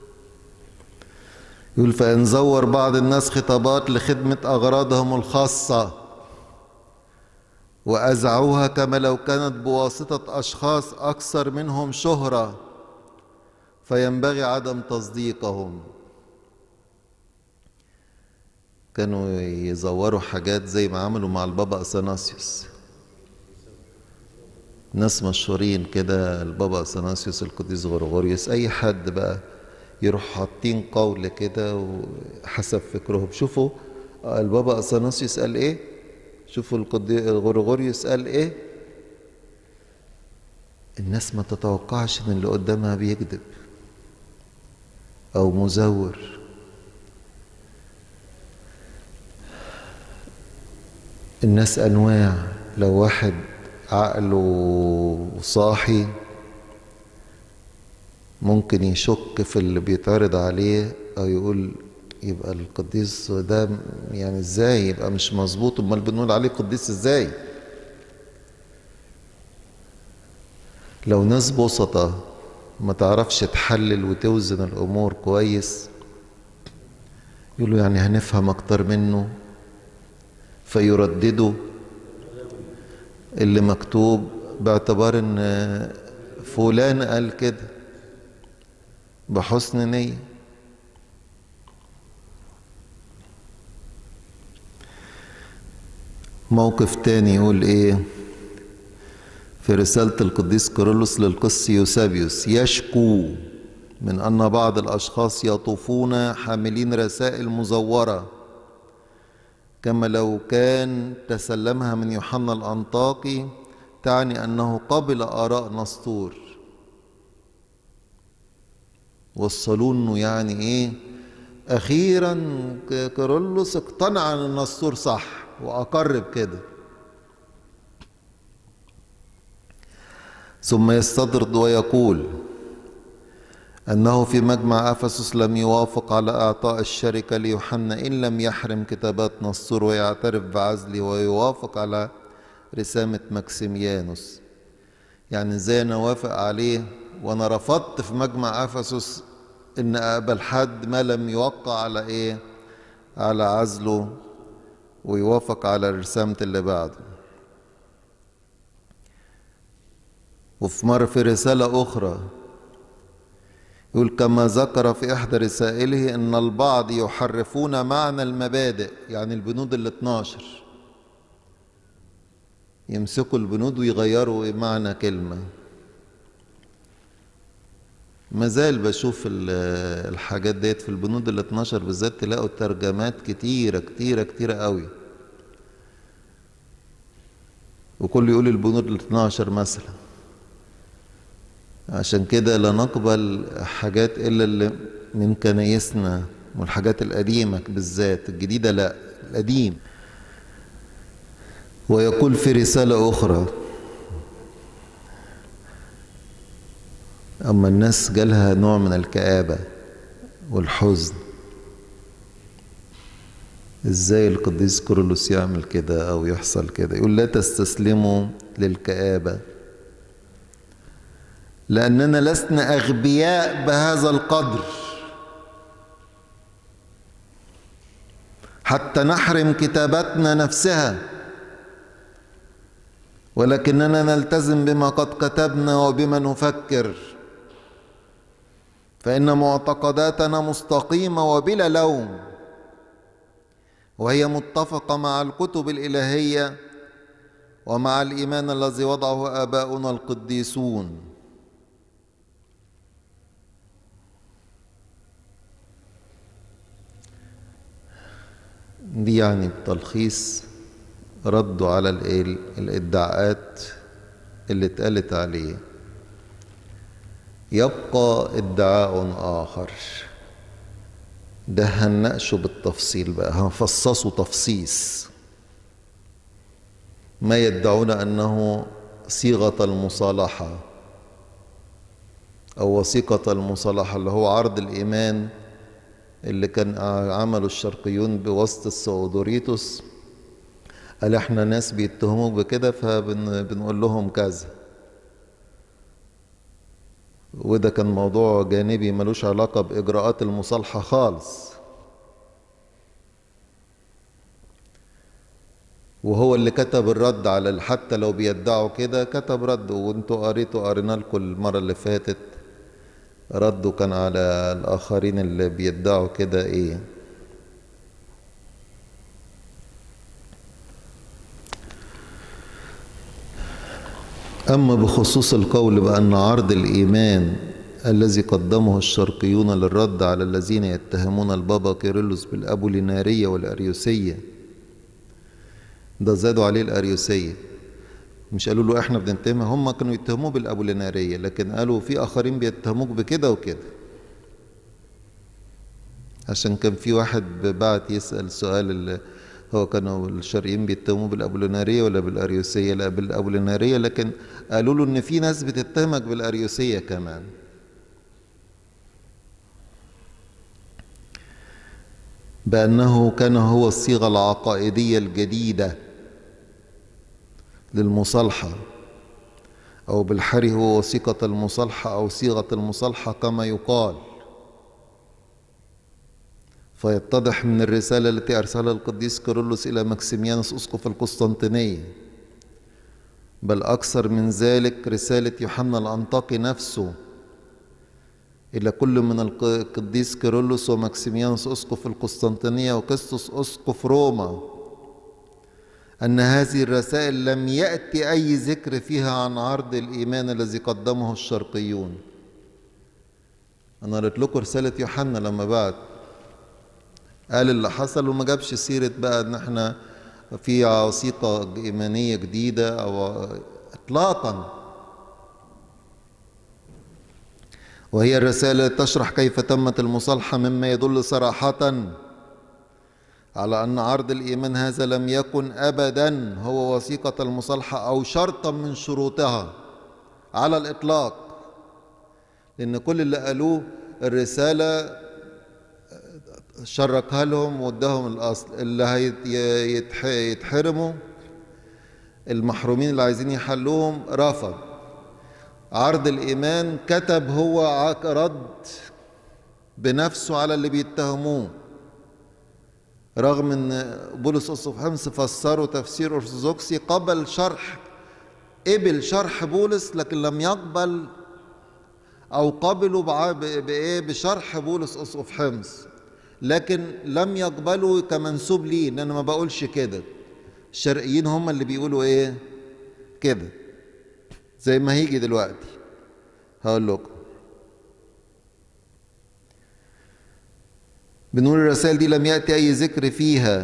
يقول فإن زور بعض الناس خطابات لخدمة أغراضهم الخاصة وأزعوها كما لو كانت بواسطة أشخاص أكثر منهم شهرة فينبغي عدم تصديقهم كانوا يزوروا حاجات زي ما عملوا مع البابا أثناسيوس ناس مشهورين كده البابا أثناسيوس القديس غرغوريوس أي حد بقى يروح حاطين قول كده وحسب فكرهم شوفوا البابا أثناسيوس قال إيه شوفوا القديس غرغوريوس قال إيه الناس ما تتوقعش ان اللي قدامها بيكذب او مزور الناس انواع لو واحد عقله صاحي ممكن يشك في اللي بيتعرض عليه او يقول يبقى القديس ده يعني ازاي يبقى مش مظبوط امال بنقول عليه قديس ازاي لو ناس بسطة ما تعرفش تحلل وتوزن الامور كويس يقولوا يعني هنفهم اكتر منه فيرددوا اللي مكتوب باعتبار ان فلان قال كده بحسن نية موقف تاني يقول ايه في رسالة القديس كيرلس للقس يوسابيوس يشكو من أن بعض الأشخاص يطوفون حاملين رسائل مزورة كما لو كان تسلمها من يوحنا الأنطاكي تعني أنه قبل آراء نسطور وصلوا انه يعني ايه اخيرا كيرلس اقتنع ان النسطور صح واقر بكده ثم يستطرد ويقول أنه في مجمع أفسس لم يوافق على إعطاء الشركة ليوحنا إن لم يحرم كتابات نصور ويعترف بعزله ويوافق على رسامة مكسيميانوس يعني ازاي انا وافق عليه وانا رفضت في مجمع افسس ان اقبل حد ما لم يوقع على ايه على عزله ويوافق على رسامة اللي بعده وفي مرة في رسالة أخرى يقول كما ذكر في إحدى رسائله أن البعض يحرفون معنى المبادئ يعني البنود ال 12 يمسكوا البنود ويغيروا معنى كلمة ما زال بشوف الحاجات ديت في البنود ال 12 بالذات تلاقوا ترجمات كتيرة كتيرة كتيرة قوي وكل يقول البنود ال 12 مثلا عشان كده لا نقبل حاجات الا اللي من كنايسنا والحاجات القديمة بالذات الجديدة لا القديم ويقول في رسالة أخرى أما الناس جالها نوع من الكآبة والحزن ازاي القديس كورولوس يعمل كده او يحصل كده يقول لا تستسلموا للكآبة لأننا لسنا أغبياء بهذا القدر حتى نحرم كتابتنا نفسها ولكننا نلتزم بما قد كتبنا وبما نفكر فإن معتقداتنا مستقيمة وبلا لوم وهي متفقة مع الكتب الإلهية ومع الإيمان الذي وضعه آباؤنا القديسون دي يعني بتلخيص ردوا على الادعاءات اللي اتقالت عليه يبقى ادعاء آخر ده هنناقشه بالتفصيل بقى هنفصصه تفصيص ما يدعون أنه صيغة المصالحة أو وثيقة المصالحة اللي هو عرض الإيمان اللي كان عمله الشرقيون بواسطة السودوريتوس قال احنا ناس بيتهموك بكده فبنقول لهم كذا وده كان موضوع جانبي ملوش علاقة بإجراءات المصالحة خالص وهو اللي كتب الرد على حتى لو بيدعوا كده كتب رد وانتوا قريتوا قرينا لكم المرة اللي فاتت رده كان على الآخرين اللي بيدعوا كده إيه أما بخصوص القول بأن عرض الإيمان الذي قدمه الشرقيون للرد على الذين يتهمون البابا كيرلس بالأبولينارية والأريوسية ده زادوا عليه الأريوسية مش قالوا له احنا بنتهمها هم كانوا يتهموه بالأبولينارية لكن قالوا في آخرين بيتهموك بكده وكده عشان كان في واحد بعت يسأل سؤال اللي هو كانوا الشرقيين بيتهموه بالأبولينارية ولا بالأريوسية لا بالأبولينارية لكن قالوا له إن في ناس بتتهمك بالأريوسية كمان بأنه كان هو الصيغة العقائدية الجديدة للمصالحة أو بالحري هو وثيقة المصالحة أو صيغة المصالحة كما يقال فيتضح من الرسالة التي أرسلها القديس كيرلس إلى مكسيميانوس أسقف القسطنطينية بل أكثر من ذلك رسالة يوحنا الأنطاكي نفسه إلى كل من القديس كيرلس ومكسيميانوس أسقف القسطنطينية وكستوس أسقف روما أن هذه الرسائل لم يأتي أي ذكر فيها عن عرض الإيمان الذي قدمه الشرقيون أنا قريت لكم رسالة يوحنا لما بعد قال اللي حصل وما جابش سيرة بقى ان احنا في وثيقة إيمانية جديدة أو إطلاقا وهي الرسالة تشرح كيف تمت المصالحة مما يدل صراحة على أن عرض الإيمان هذا لم يكن أبدا هو وثيقة المصالحة أو شرطا من شروطها على الإطلاق لأن كل اللي قالوه الرسالة شركها لهم واداهم الأصل اللي هيتحرموا المحرومين اللي عايزين يحلوهم رفض عرض الإيمان كتب هو رد بنفسه على اللي بيتهموه رغم ان بولس اسقف حمص فسره تفسير ارثوذكسي قبل شرح قبل شرح بولس لكن لم يقبل او قبلوا بايه بشرح بولس اسقف حمص لكن لم يقبلوا كمنسوب ليه لان انا ما بقولش كده الشرقيين هم اللي بيقولوا ايه كده زي ما هيجي دلوقتي هقول لكم بنقول الرسائل دي لم يأتي أي ذكر فيها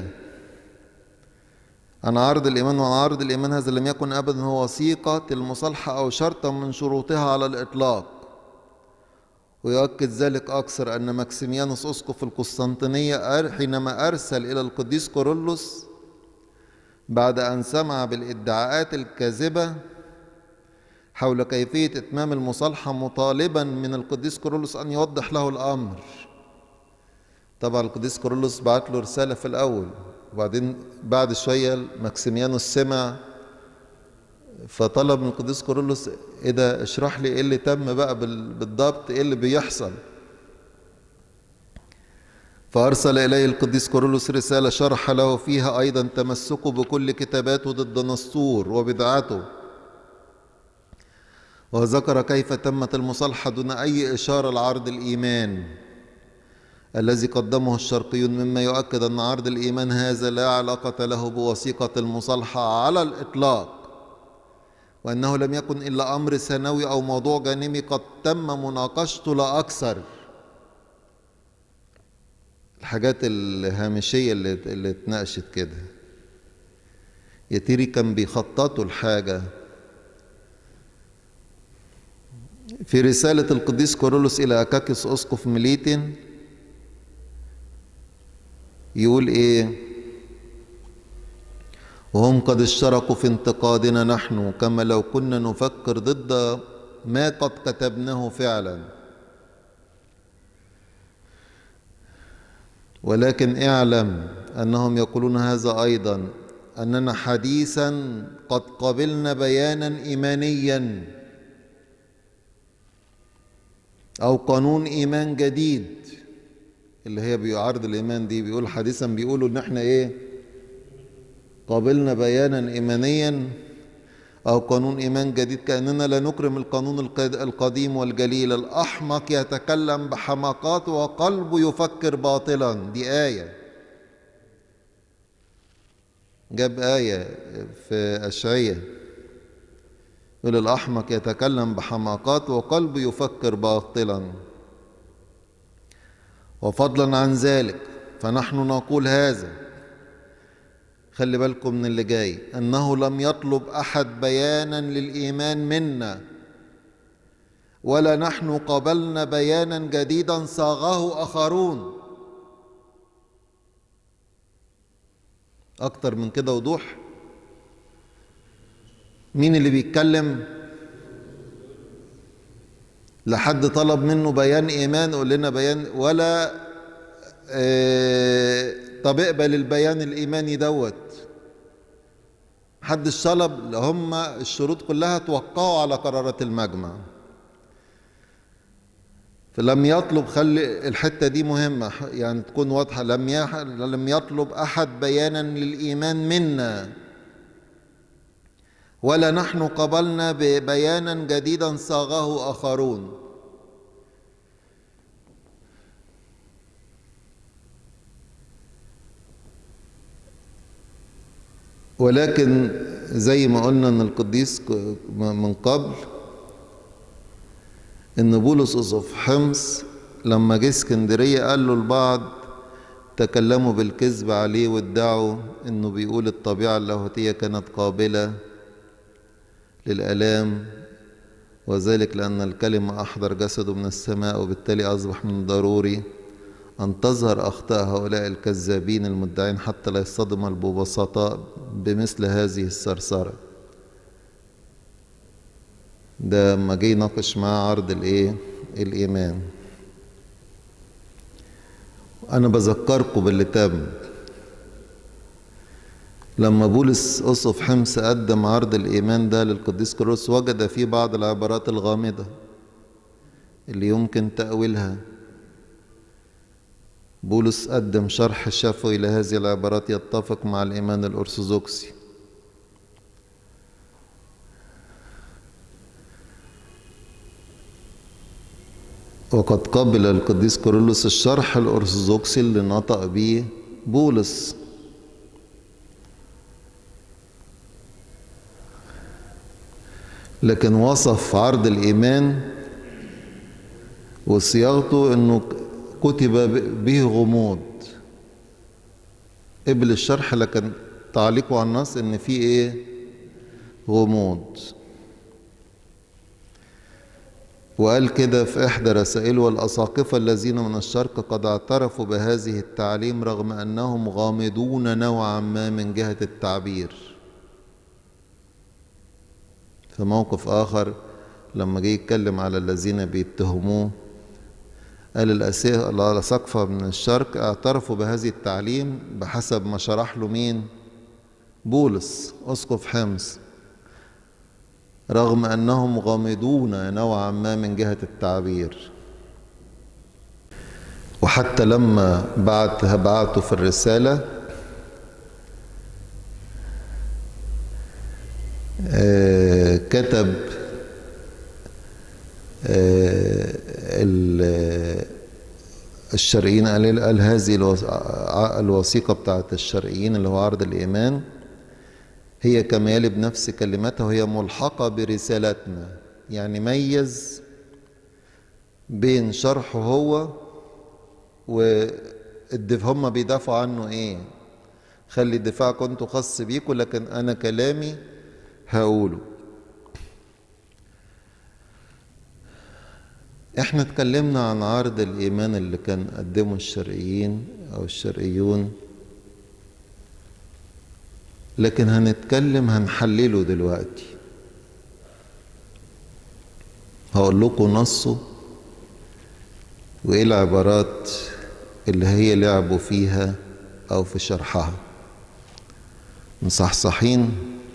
عن عرض الإيمان وعن عرض الإيمان هذا لم يكن أبدا هو وثيقة المصالحة أو شرطا من شروطها على الإطلاق ويؤكد ذلك أكثر أن ماكسيميانوس أسقف القسطنطينية حينما أرسل إلى القديس كورولوس بعد أن سمع بالادعاءات الكاذبة حول كيفية إتمام المصالحة مطالبا من القديس كورولوس أن يوضح له الأمر طبعا القديس كورولوس بعت له رسالة في الأول وبعدين بعد شوية ماكسيميانوس سمع فطلب من القديس كورولوس ايه ده اشرح لي ايه اللي تم بقى بالضبط ايه اللي بيحصل فأرسل إليه القديس كورولوس رسالة شرح له فيها أيضا تمسكه بكل كتاباته ضد نسطور وبدعته وذكر كيف تمت المصالحة دون أي إشارة لعرض الإيمان الذي قدمه الشرقيون مما يؤكد أن عرض الإيمان هذا لا علاقة له بوثيقة المصالحة على الإطلاق وأنه لم يكن إلا أمر ثانوي أو موضوع جانبي قد تم مناقشته لا أكثر الحاجات الهامشية اللي, اللي اتناقشت كده يتيري كان بيخططوا الحاجة في رسالة القديس كورولوس إلى أكاكس أسقف ميليتين يقول إيه وهم قد اشتركوا في انتقادنا نحن كما لو كنا نفكر ضد ما قد كتبناه فعلا ولكن اعلم انهم يقولون هذا ايضا اننا حديثا قد قبلنا بيانا ايمانيا او قانون ايمان جديد اللي هي بيعارض الايمان دي بيقول حديثا بيقولوا ان احنا ايه قابلنا بيانا ايمانيا او قانون ايمان جديد كاننا لا نكرم القانون القديم والجليل الاحمق يتكلم بحماقات وقلبه يفكر باطلا دي ايه جاب ايه في اشعياء يقول الاحمق يتكلم بحماقات وقلبه يفكر باطلا وفضلا عن ذلك فنحن نقول هذا خلي بالكم من اللي جاي انه لم يطلب احد بيانا للايمان منا ولا نحن قبلنا بيانا جديدا صاغه اخرون اكتر من كده وضوح مين اللي بيتكلم لحد طلب منه بيان ايمان يقول لنا بيان ولا اه طب اقبل البيان الايماني دوت محدش طلب هم الشروط كلها توقعوا على قرارات المجمع فلم يطلب خلي الحتة دي مهمة يعني تكون واضحة لم لم يطلب أحد بيانا للإيمان منا ولا نحن قبلنا بيانا جديدا صاغه آخرون ولكن زي ما قلنا ان القديس من قبل ان بولس اسقف حمص لما جه اسكندريه قال له البعض تكلموا بالكذب عليه وادعوا انه بيقول الطبيعه اللاهوتيه كانت قابله للالام وذلك لان الكلمه احضر جسده من السماء وبالتالي اصبح من الضروري أن تظهر أخطاء هؤلاء الكذابين المدعين حتى لا يصطدم البسطاء بمثل هذه الثرثرة ده لما جه يناقش معاه عرض الايه الإيمان أنا بذكركم باللي تم لما بولس أسقف حمص قدم عرض الإيمان ده للقديس كيرلس وجد فيه بعض العبارات الغامضة اللي يمكن تأويلها بولس قدم شرح شفوي لهذه العبارات يتفق مع الإيمان الأرثوذكسي وقد قبل القديس كيرلس الشرح الأرثوذكسي اللي نطق به بولس لكن وصف عرض الإيمان وصياغته أنه كتب به غموض قبل الشرح لكن تعليقه على النص ان في ايه غموض وقال كده في احدى رسائله الاساقفه الذين من الشرق قد اعترفوا بهذه التعليم رغم انهم غامضون نوعا ما من جهه التعبير في موقف اخر لما جه يتكلم على الذين بيتهموه قال الأساقفة من الشرق اعترفوا بهذه التعليم بحسب ما شرح له مين بولس أسقف حمص رغم أنهم غامضون نوعا ما من جهة التعبير وحتى لما بعت بعته في الرسالة آه كتب آه الشرقيين قال, قال هذه الوثيقة بتاعت الشرقيين اللي هو عرض الإيمان هي كما يلي بنفس كلمتها وهي ملحقة برسالتنا يعني ميز بين شرحه هو والدفاع هم بيدافعوا عنه ايه خلي الدفاع كنت خاص بيكم لكن انا كلامي هقوله احنا اتكلمنا عن عرض الايمان اللي كان قدمه الشرقيين او الشرقيون لكن هنتكلم هنحلله دلوقتي هقول لكم نصه وايه العبارات اللي هي لعبوا فيها او في شرحها مصحصحين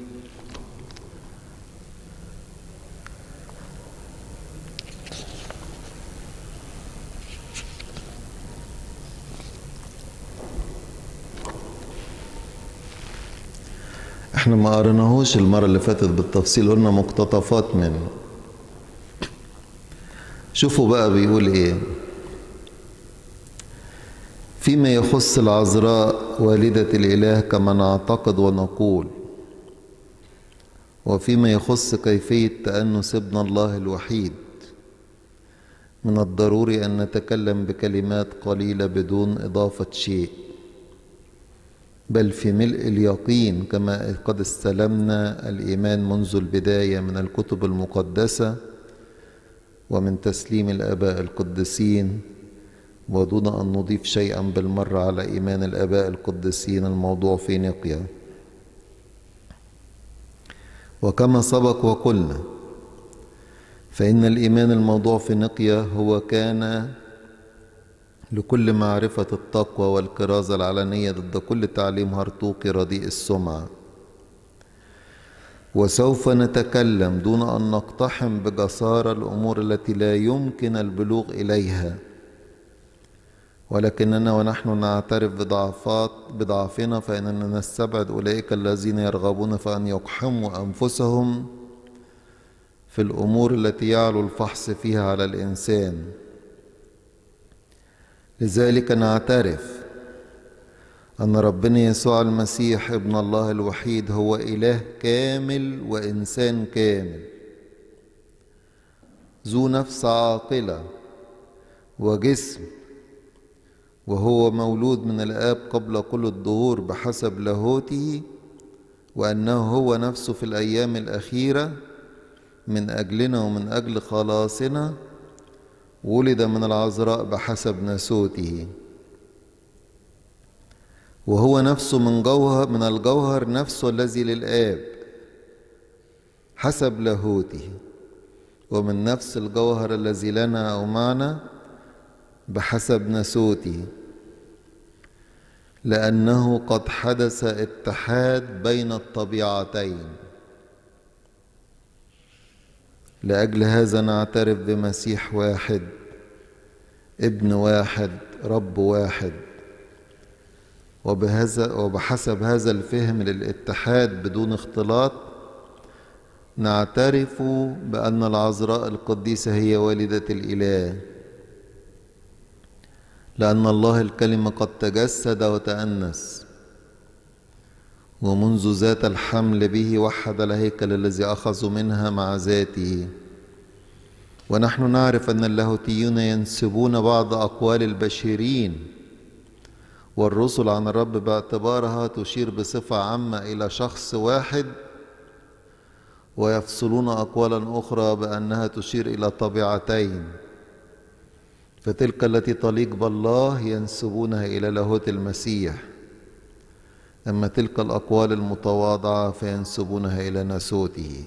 احنا ما قريناهوش المرة اللي فاتت بالتفصيل قلنا مقتطفات منه شوفوا بقى بيقول ايه فيما يخص العذراء والدة الإله كما نعتقد ونقول وفيما يخص كيفية تأنس ابن الله الوحيد من الضروري أن نتكلم بكلمات قليلة بدون إضافة شيء بل في ملء اليقين كما قد استلمنا الإيمان منذ البداية من الكتب المقدسة ومن تسليم الآباء القديسين ودون أن نضيف شيئا بالمرة على إيمان الآباء القديسين الموضوع في نقيا وكما سبق وقلنا فإن الإيمان الموضوع في نقيا هو كان لكل معرفة التقوى والكرازة العلنية ضد كل تعليم هرطوقي رديء السمعة وسوف نتكلم دون أن نقتحم بجسارة الأمور التي لا يمكن البلوغ إليها ولكننا ونحن نعترف بضعفات بضعفنا فإننا نستبعد أولئك الذين يرغبون في أن يقحموا أنفسهم في الأمور التي يعلو الفحص فيها على الإنسان لذلك نعترف أن ربنا يسوع المسيح ابن الله الوحيد هو إله كامل وإنسان كامل ذو نفس عاقلة وجسم وهو مولود من الآب قبل كل الظهور بحسب لاهوته وأنه هو نفسه في الأيام الأخيرة من أجلنا ومن أجل خلاصنا ولد من العذراء بحسب ناسوته وهو نفسه من جوهر من الجوهر نفسه الذي للآب حسب لاهوته ومن نفس الجوهر الذي لنا أو معنا بحسب نسوته لأنه قد حدث اتحاد بين الطبيعتين لأجل هذا نعترف بمسيح واحد ابن واحد رب واحد وبهذا وبحسب هذا الفهم للاتحاد بدون اختلاط نعترف بأن العذراء القديسة هي والدة الإله لأن الله الكلمة قد تجسد وتأنس ومنذ ذات الحمل به وحد الهيكل الذي أخذوا منها مع ذاته ونحن نعرف أن اللاهوتيون ينسبون بعض أقوال البشرين والرسل عن الرب باعتبارها تشير بصفة عامة إلى شخص واحد ويفصلون أقوالا أخرى بأنها تشير إلى طبيعتين فتلك التي تليق بالله ينسبونها إلى لاهوت المسيح أما تلك الأقوال المتواضعة فينسبونها إلى ناسوته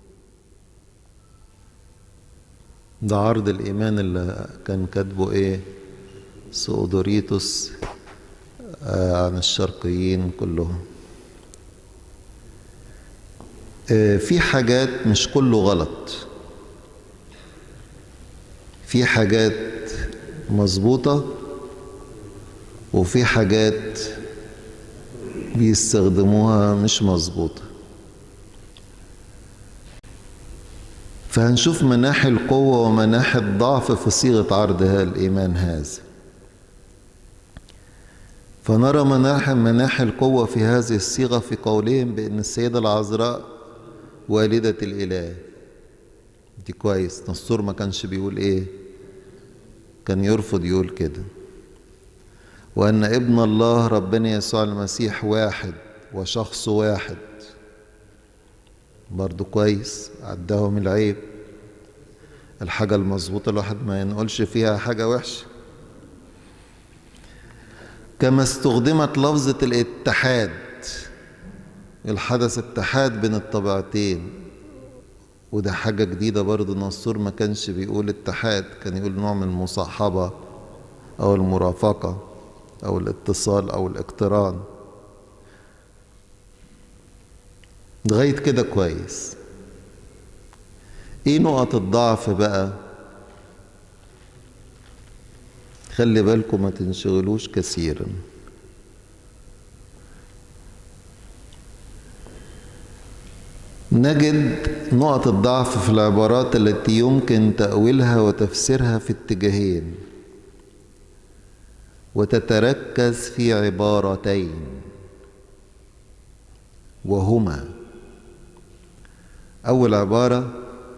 ده عرض الإيمان اللي كان كاتبه إيه سؤدوريتوس آه عن الشرقيين كلهم آه في حاجات مش كله غلط في حاجات مظبوطة وفي حاجات بيستخدموها مش مظبوطة فهنشوف مناحي القوة ومناحي الضعف في صيغة عرض الإيمان هذا فنرى مناحي مناحي القوة في هذه الصيغة في قولهم بأن السيدة العذراء والدة الإله دي كويس نصور ما كانش بيقول إيه كان يرفض يقول كده وأن ابن الله ربنا يسوع المسيح واحد وشخص واحد برضو كويس عداهم العيب الحاجة المظبوطة الواحد ما ينقولش فيها حاجة وحشة كما استخدمت لفظة الاتحاد الحدث اتحاد بين الطبيعتين وده حاجة جديدة برضو نصور ما كانش بيقول اتحاد كان يقول نوع من المصاحبة أو المرافقة أو الاتصال أو الاقتران لغاية كده كويس ايه نقط الضعف بقى خلي بالكم ما تنشغلوش كثيرا نجد نقط الضعف في العبارات التي يمكن تأويلها وتفسيرها في اتجاهين وتتركز في عبارتين وهما أول عبارة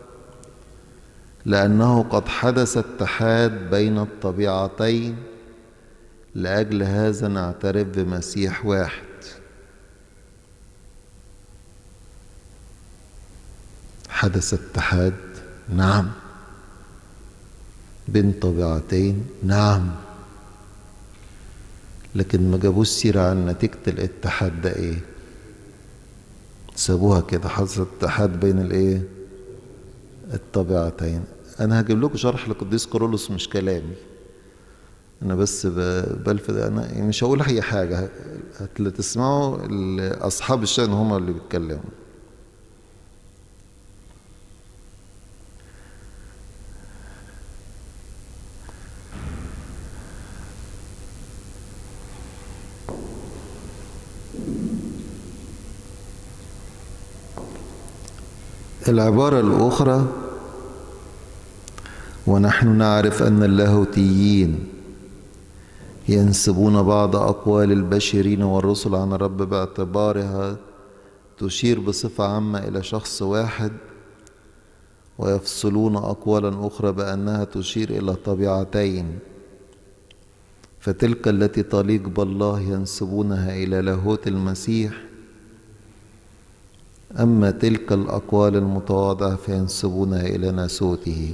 لأنه قد حدث اتحاد بين الطبيعتين لأجل هذا نعترف بمسيح واحد حدث اتحاد نعم بين طبيعتين نعم لكن ما جابوش سيرة عن نتيجة الاتحاد ده ايه سابوها كده حصل اتحاد بين الايه الطبيعتين انا هجيب لكم شرح لقديس كورولوس مش كلامي انا بس بلفت انا مش هقول اي حاجه اللي تسمعوا اصحاب الشأن هم اللي بيتكلموا العبارة الأخرى ونحن نعرف أن اللاهوتيين ينسبون بعض أقوال البشرين والرسل عن الرب باعتبارها تشير بصفة عامة إلى شخص واحد ويفصلون أقوالا أخرى بأنها تشير إلى طبيعتين فتلك التي تليق بالله ينسبونها إلى لاهوت المسيح أما تلك الأقوال المتواضعة فينسبونها إلى ناسوته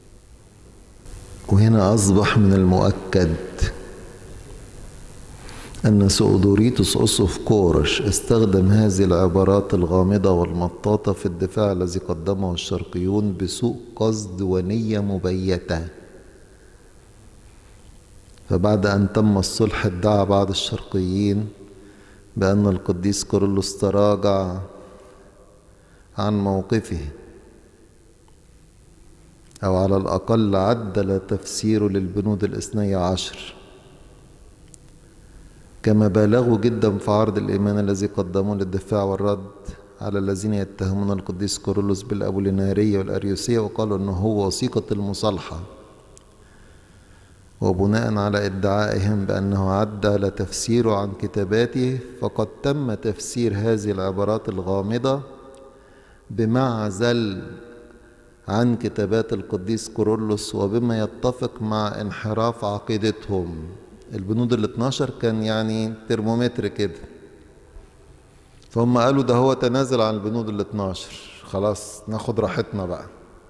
وهنا أصبح من المؤكد أن سؤدوريتوس أسقف كورش استخدم هذه العبارات الغامضة والمطاطة في الدفاع الذي قدمه الشرقيون بسوء قصد ونية مبيتة فبعد أن تم الصلح ادعى بعض الشرقيين بأن القديس كورولوس تراجع عن موقفه أو على الأقل عدل تفسيره للبنود الاثني عشر كما بالغوا جدا في عرض الإيمان الذي قدموه للدفاع والرد على الذين يتهمون القديس كورولوس بالأبولينارية والأريوسية وقالوا أنه هو وثيقة المصالحة وبناء على ادعائهم بأنه عدل تفسيره عن كتاباته فقد تم تفسير هذه العبارات الغامضة بمعزل عن كتابات القديس كورولوس وبما يتفق مع انحراف عقيدتهم البنود ال 12 كان يعني ترمومتر كده فهم قالوا ده هو تنازل عن البنود ال 12 خلاص ناخد راحتنا بقى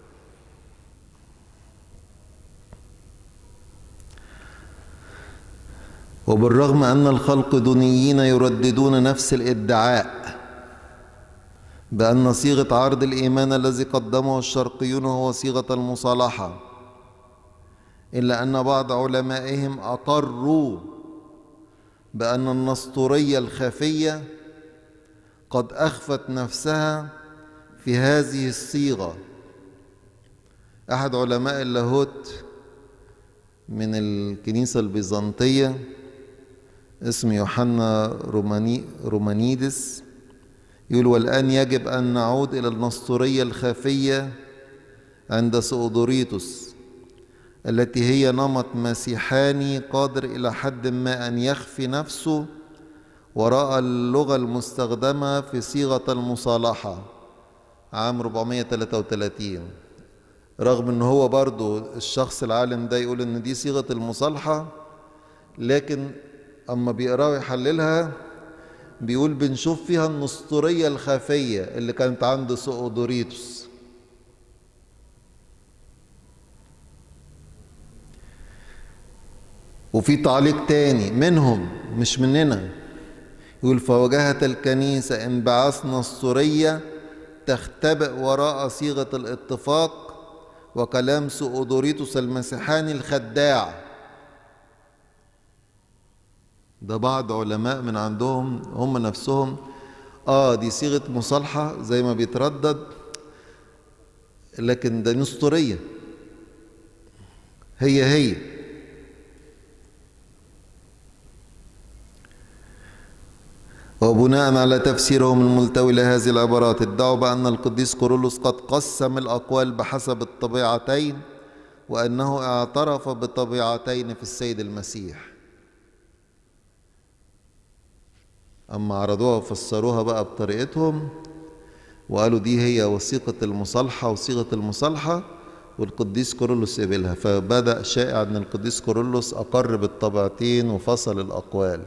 وبالرغم أن الخلق دونيين يرددون نفس الادعاء بأن صيغة عرض الإيمان الذي قدمه الشرقيون هو صيغة المصالحة إلا أن بعض علمائهم أقروا بأن النسطورية الخفية قد أخفت نفسها في هذه الصيغة أحد علماء اللاهوت من الكنيسة البيزنطية اسمه يوحنا روماني رومانيدس يقول والآن يجب أن نعود إلى النسطورية الخفية عند سؤدوريتوس التي هي نمط مسيحاني قادر إلى حد ما أن يخفي نفسه وراء اللغة المستخدمة في صيغة المصالحة عام 433 رغم ان هو برضو الشخص العالم ده يقول ان دي صيغة المصالحة لكن اما بيقراه ويحللها بيقول بنشوف فيها النسطورية الخفية اللي كانت عند سؤدوريتوس وفي تعليق تاني منهم مش مننا يقول فواجهت الكنيسة انبعاث نسطورية تختبئ وراء صيغة الاتفاق وكلام سؤدوريتوس المسيحاني الخداع ده بعض علماء من عندهم هم نفسهم اه دي صيغة مصالحة زي ما بيتردد لكن ده نسطورية هي هي وبناء على تفسيرهم الملتوي لهذه العبارات ادعوا بأن القديس كورولوس قد قسم الأقوال بحسب الطبيعتين وأنه اعترف بطبيعتين في السيد المسيح أما عرضوها وفسروها بقى بطريقتهم وقالوا دي هي وثيقة المصالحة وصيغة المصالحة والقديس كورولوس قبلها فبدأ شائع أن القديس كورولوس أقر بالطبيعتين وفصل الأقوال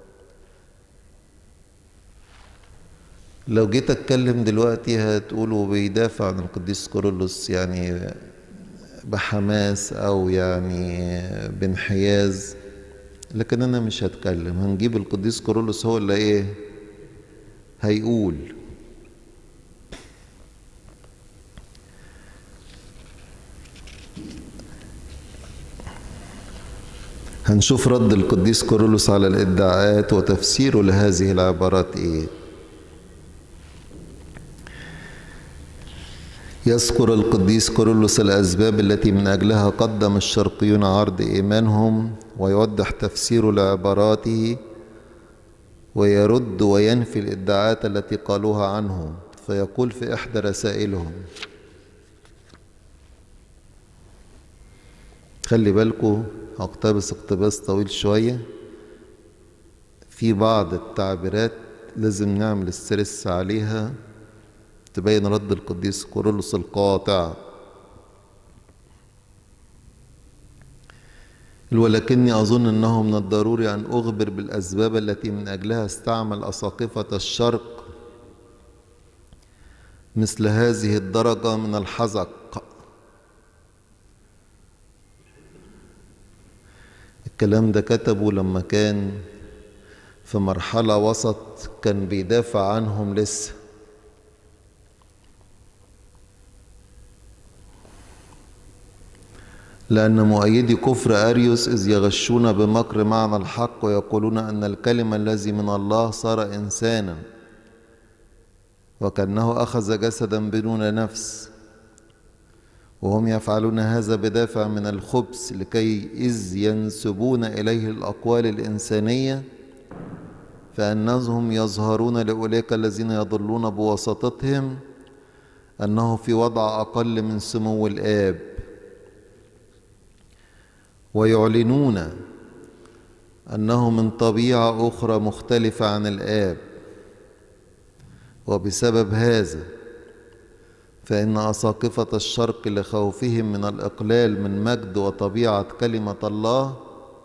لو جيت اتكلم دلوقتي هتقولوا بيدافع عن القديس كورولوس يعني بحماس او يعني بانحياز لكن انا مش هتكلم هنجيب القديس كورولوس هو اللي ايه هيقول هنشوف رد القديس كورولوس على الادعاءات وتفسيره لهذه العبارات ايه يذكر القديس كورولوس الأسباب التي من أجلها قدم الشرقيون عرض إيمانهم ويوضح تفسير لعباراته ويرد وينفي الادعاءات التي قالوها عنه فيقول في إحدى رسائلهم خلي بالكم هقتبس اقتباس طويل شوية في بعض التعبيرات لازم نعمل السرس عليها تبين رد القديس كورولوس القاطع ولكني أظن أنه من الضروري أن أخبر بالأسباب التي من أجلها استعمل أساقفة الشرق مثل هذه الدرجة من الحزق الكلام ده كتبه لما كان في مرحلة وسط كان بيدافع عنهم لسه لأن مؤيدي كفر أريوس إذ يغشون بمكر معنى الحق ويقولون أن الكلمة الذي من الله صار إنسانا وكأنه أخذ جسدا بدون نفس وهم يفعلون هذا بدافع من الخبث لكي إذ ينسبون إليه الأقوال الإنسانية فأنهم يظهرون لأولئك الذين يضلون بواسطتهم أنه في وضع أقل من سمو الآب ويعلنون أنه من طبيعة أخرى مختلفة عن الآب وبسبب هذا فإن أساقفة الشرق لخوفهم من الإقلال من مجد وطبيعة كلمة الله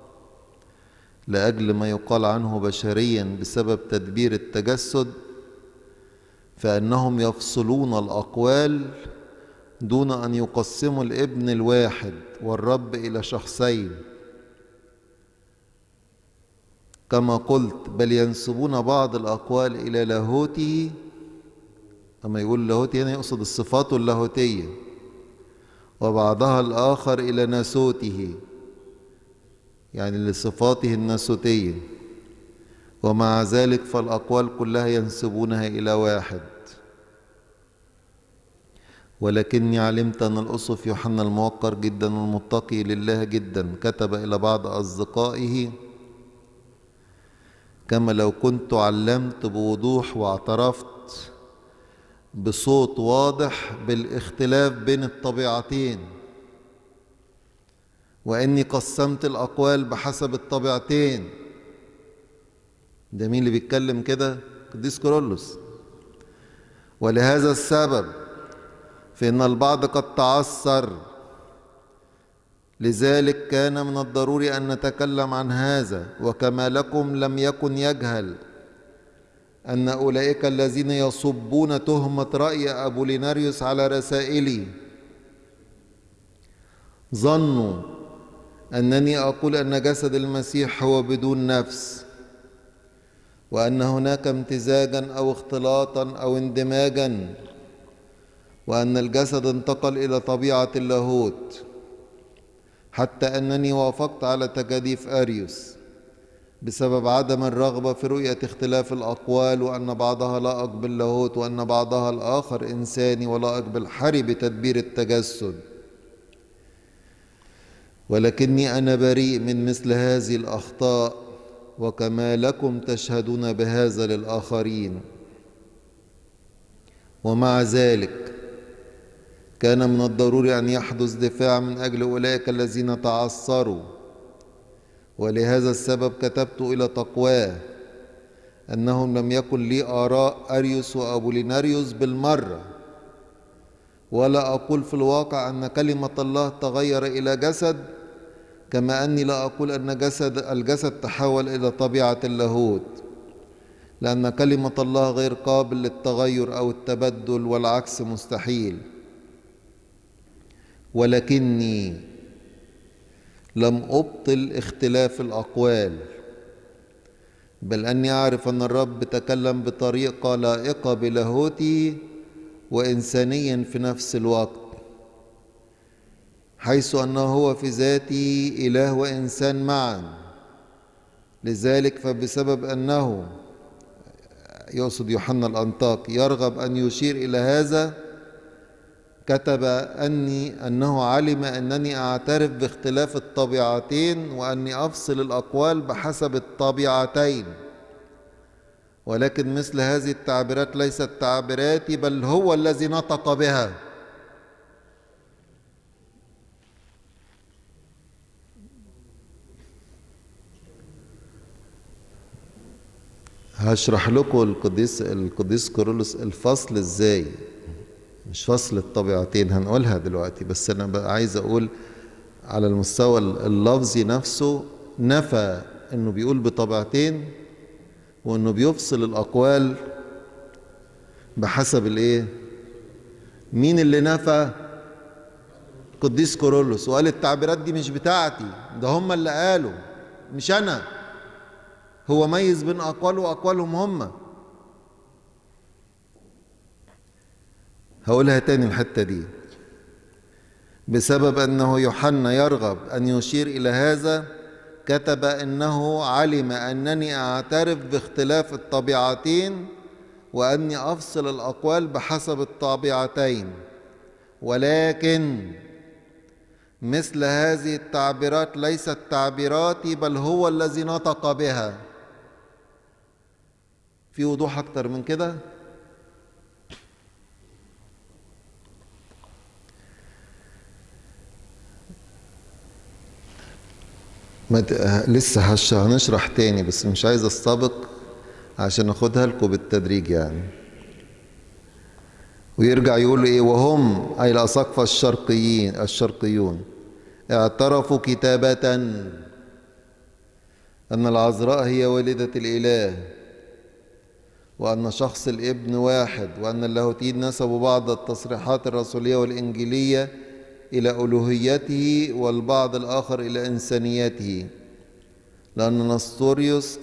لأجل ما يقال عنه بشريا بسبب تدبير التجسد فإنهم يفصلون الأقوال دون أن يقسموا الابن الواحد والرب إلى شخصين كما قلت بل ينسبون بعض الأقوال إلى لاهوته أما يقول لاهوتي هنا يقصد الصفات اللاهوتية وبعضها الآخر إلى ناسوته يعني لصفاته الناسوتية ومع ذلك فالأقوال كلها ينسبونها إلى واحد ولكني علمت أن الأسف يوحنا الموقر جدا والمتقي لله جدا كتب إلى بعض أصدقائه كما لو كنت علمت بوضوح واعترفت بصوت واضح بالاختلاف بين الطبيعتين واني قسمت الاقوال بحسب الطبيعتين ده مين اللي بيتكلم كده قديس كورولوس ولهذا السبب فان البعض قد تعثر لذلك كان من الضروري ان نتكلم عن هذا وكما لكم لم يكن يجهل أن أولئك الذين يصبون تهمة رأي أبوليناريوس على رسائلي ظنوا أنني أقول أن جسد المسيح هو بدون نفس وأن هناك امتزاجا أو اختلاطا أو اندماجا وأن الجسد انتقل إلى طبيعة اللاهوت حتى أنني وافقت على تجاديف أريوس بسبب عدم الرغبة في رؤية اختلاف الأقوال وأن بعضها لائق باللاهوت وأن بعضها الآخر إنساني ولائق بالحري بتدبير التجسد ولكني أنا بريء من مثل هذه الأخطاء وكما لكم تشهدون بهذا للآخرين ومع ذلك كان من الضروري أن يحدث دفاع من أجل أولئك الذين تعثروا ولهذا السبب كتبت إلى تقواه أنهم لم يكن لي آراء أريوس وأبوليناريوس بالمرة ولا أقول في الواقع أن كلمة الله تغير إلى جسد كما أني لا أقول أن جسد الجسد تحول إلى طبيعة اللاهوت لأن كلمة الله غير قابل للتغير أو التبدل والعكس مستحيل ولكني لم أبطل اختلاف الأقوال بل أني أعرف أن الرب تكلم بطريقة لائقة بلاهوته وإنسانيا في نفس الوقت حيث أنه هو في ذاته إله وإنسان معا لذلك فبسبب أنه يقصد يوحنا الأنطاك يرغب أن يشير إلى هذا كتب أني أنه علم أنني أعترف باختلاف الطبيعتين وأني أفصل الأقوال بحسب الطبيعتين ولكن مثل هذه التعبيرات ليست تعبيراتي بل هو الذي نطق بها هشرح لكم القديس القديس كورولوس الفصل ازاي مش فصل الطبيعتين هنقولها دلوقتي بس انا بقى عايز اقول على المستوى اللفظي نفسه نفى انه بيقول بطبيعتين وانه بيفصل الاقوال بحسب الايه مين اللي نفى قديس كورولوس وقال التعبيرات دي مش بتاعتي ده هم اللي قالوا مش انا هو ميز بين أقواله وأقوالهم هم هقولها تاني الحتة دي بسبب أنه يوحنا يرغب أن يشير إلى هذا كتب أنه علم أنني أعترف باختلاف الطبيعتين وأني أفصل الأقوال بحسب الطبيعتين ولكن مثل هذه التعبيرات ليست تعبيراتي بل هو الذي نطق بها في وضوح أكتر من كده مت... لسه هش... هنشرح تاني بس مش عايز استبق عشان اخدها لكم بالتدريج يعني ويرجع يقول ايه وهم اي الاساقفه الشرقيين الشرقيون اعترفوا كتابة أن العذراء هي والدة الإله وأن شخص الابن واحد وأن اللاهوتيين نسبوا بعض التصريحات الرسولية والإنجيلية إلى ألوهيته والبعض الآخر إلى إنسانيته لأن نستوريوس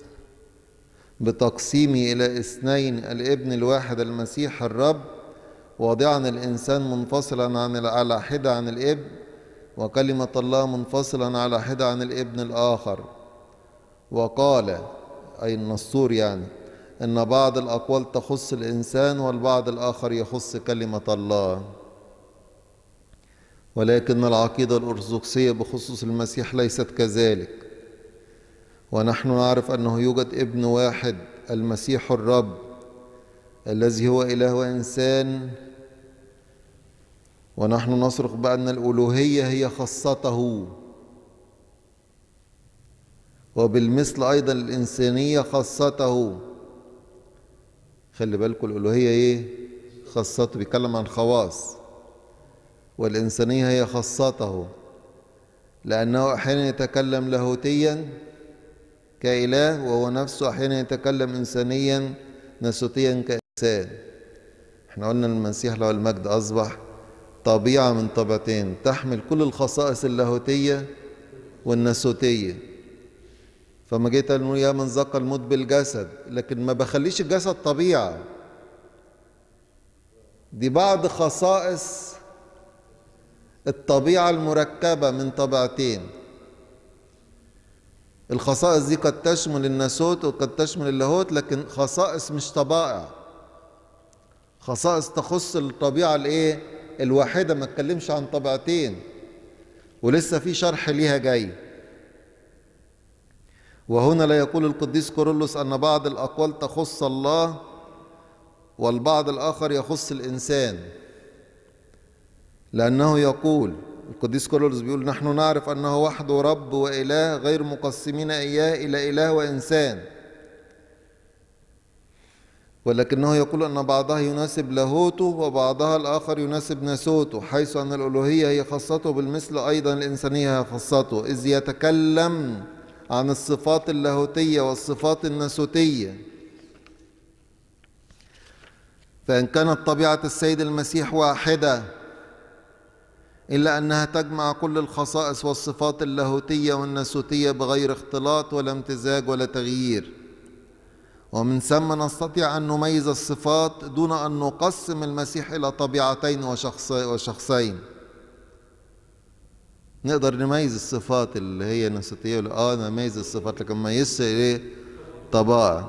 بتقسيمه إلى اثنين الابن الواحد المسيح الرب واضعا الإنسان منفصلا عن على حدة عن الابن وكلمة الله منفصلا على حدة عن الابن الآخر وقال أي النصور يعني إن بعض الأقوال تخص الإنسان والبعض الآخر يخص كلمة الله ولكن العقيدة الأرثوذكسية بخصوص المسيح ليست كذلك ونحن نعرف أنه يوجد ابن واحد المسيح الرب الذي هو إله وإنسان ونحن نصرخ بأن الألوهية هي خاصته وبالمثل أيضا الإنسانية خاصته خلي بالكم الألوهية إيه خاصته بيتكلم عن خواص والإنسانية هي خاصته لأنه أحيانا يتكلم لاهوتيا كإله وهو نفسه أحيانا يتكلم إنسانيا ناسوتيا كإنسان احنا قلنا المسيح له المجد أصبح طبيعة من طبيعتين تحمل كل الخصائص اللاهوتية والناسوتية فما جيت قال يا من ذاق الموت بالجسد لكن ما بخليش الجسد طبيعة دي بعض خصائص الطبيعة المركبة من طبيعتين الخصائص دي قد تشمل الناسوت وقد تشمل اللاهوت لكن خصائص مش طبائع خصائص تخص الطبيعة الايه الواحدة ما اتكلمش عن طبيعتين ولسه في شرح ليها جاي وهنا لا يقول القديس كورولوس أن بعض الأقوال تخص الله والبعض الآخر يخص الإنسان لأنه يقول القديس كورولوس بيقول نحن نعرف أنه وحده رب وإله غير مقسمين إياه إلى إله وإنسان ولكنه يقول أن بعضها يناسب لاهوته وبعضها الآخر يناسب ناسوته حيث أن الألوهية هي خاصته بالمثل أيضا الإنسانية هي خاصته إذ يتكلم عن الصفات اللاهوتية والصفات الناسوتية فإن كانت طبيعة السيد المسيح واحدة إلا أنها تجمع كل الخصائص والصفات اللاهوتية والناسوتية بغير اختلاط ولا امتزاج ولا تغيير ومن ثم نستطيع أن نميز الصفات دون أن نقسم المسيح إلى طبيعتين وشخصين نقدر نميز الصفات اللي هي نسيتية اه نميز الصفات لكن ما ايه طبائع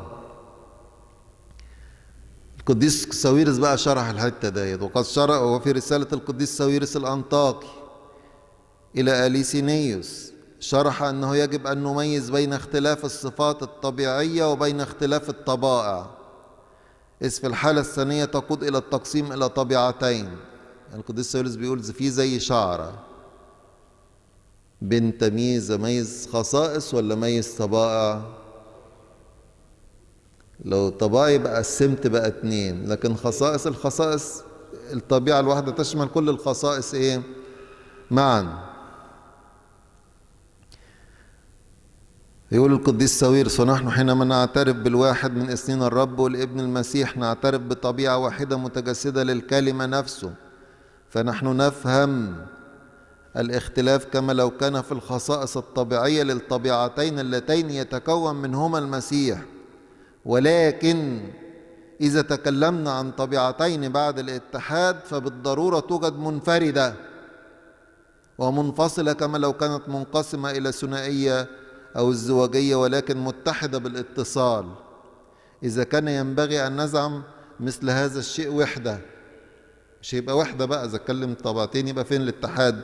القديس ساويرس بقى شرح الحته ديت وقد شرح وفي رساله القديس ساويرس الانطاكي الى اليسينيوس شرح انه يجب ان نميز بين اختلاف الصفات الطبيعيه وبين اختلاف الطبائع اذ في الحاله الثانيه تقود الى التقسيم الى طبيعتين القديس ساويرس بيقول في زي شعره بين تمييز ميز خصائص ولا ميز طبائع لو طبائع يبقى قسمت بقى اتنين لكن خصائص الخصائص الطبيعة الواحدة تشمل كل الخصائص ايه معا يقول القديس ساويرس ونحن حينما نعترف بالواحد من اثنين الرب والابن المسيح نعترف بطبيعة واحدة متجسدة للكلمة نفسه فنحن نفهم الاختلاف كما لو كان في الخصائص الطبيعية للطبيعتين اللتين يتكون منهما المسيح ولكن إذا تكلمنا عن طبيعتين بعد الاتحاد فبالضرورة توجد منفردة ومنفصلة كما لو كانت منقسمة إلى ثنائية أو الزواجية ولكن متحدة بالاتصال إذا كان ينبغي أن نزعم مثل هذا الشيء وحدة مش هيبقى وحدة بقى إذا اتكلم طبعتين يبقى فين الاتحاد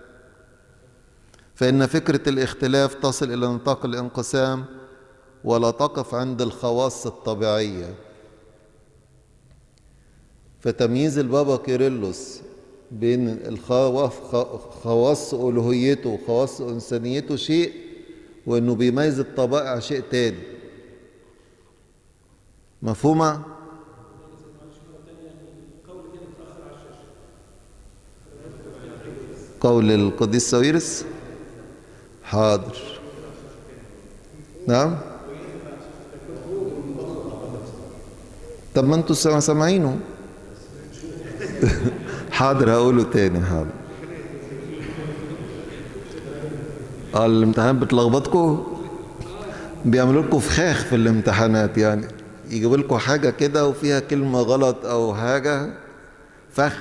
فإن فكرة الاختلاف تصل إلى نطاق الانقسام ولا تقف عند الخواص الطبيعية فتمييز البابا كيرلس بين خواص ألوهيته وخواص إنسانيته شيء وإنه بيميز الطبائع شيء تاني مفهومة؟ قول القديس ساويرس حاضر نعم طب ما انتوا سامعينه حاضر هقوله تاني حاضر اه الامتحانات بتلخبطكم بيعملوا لكم فخاخ في الامتحانات يعني يجيبوا لكم حاجة كده وفيها كلمة غلط أو حاجة فخ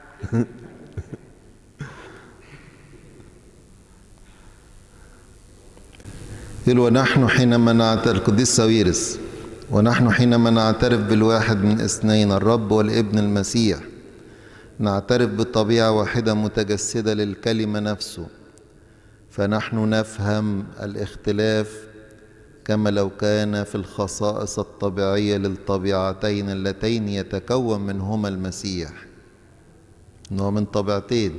يقول ونحن حينما نعترف القديس ساويرس ونحن حينما نعترف بالواحد من اثنين الرب والابن المسيح نعترف بطبيعة واحدة متجسدة للكلمة نفسه فنحن نفهم الاختلاف كما لو كان في الخصائص الطبيعية للطبيعتين اللتين يتكون منهما المسيح إنه من طبيعتين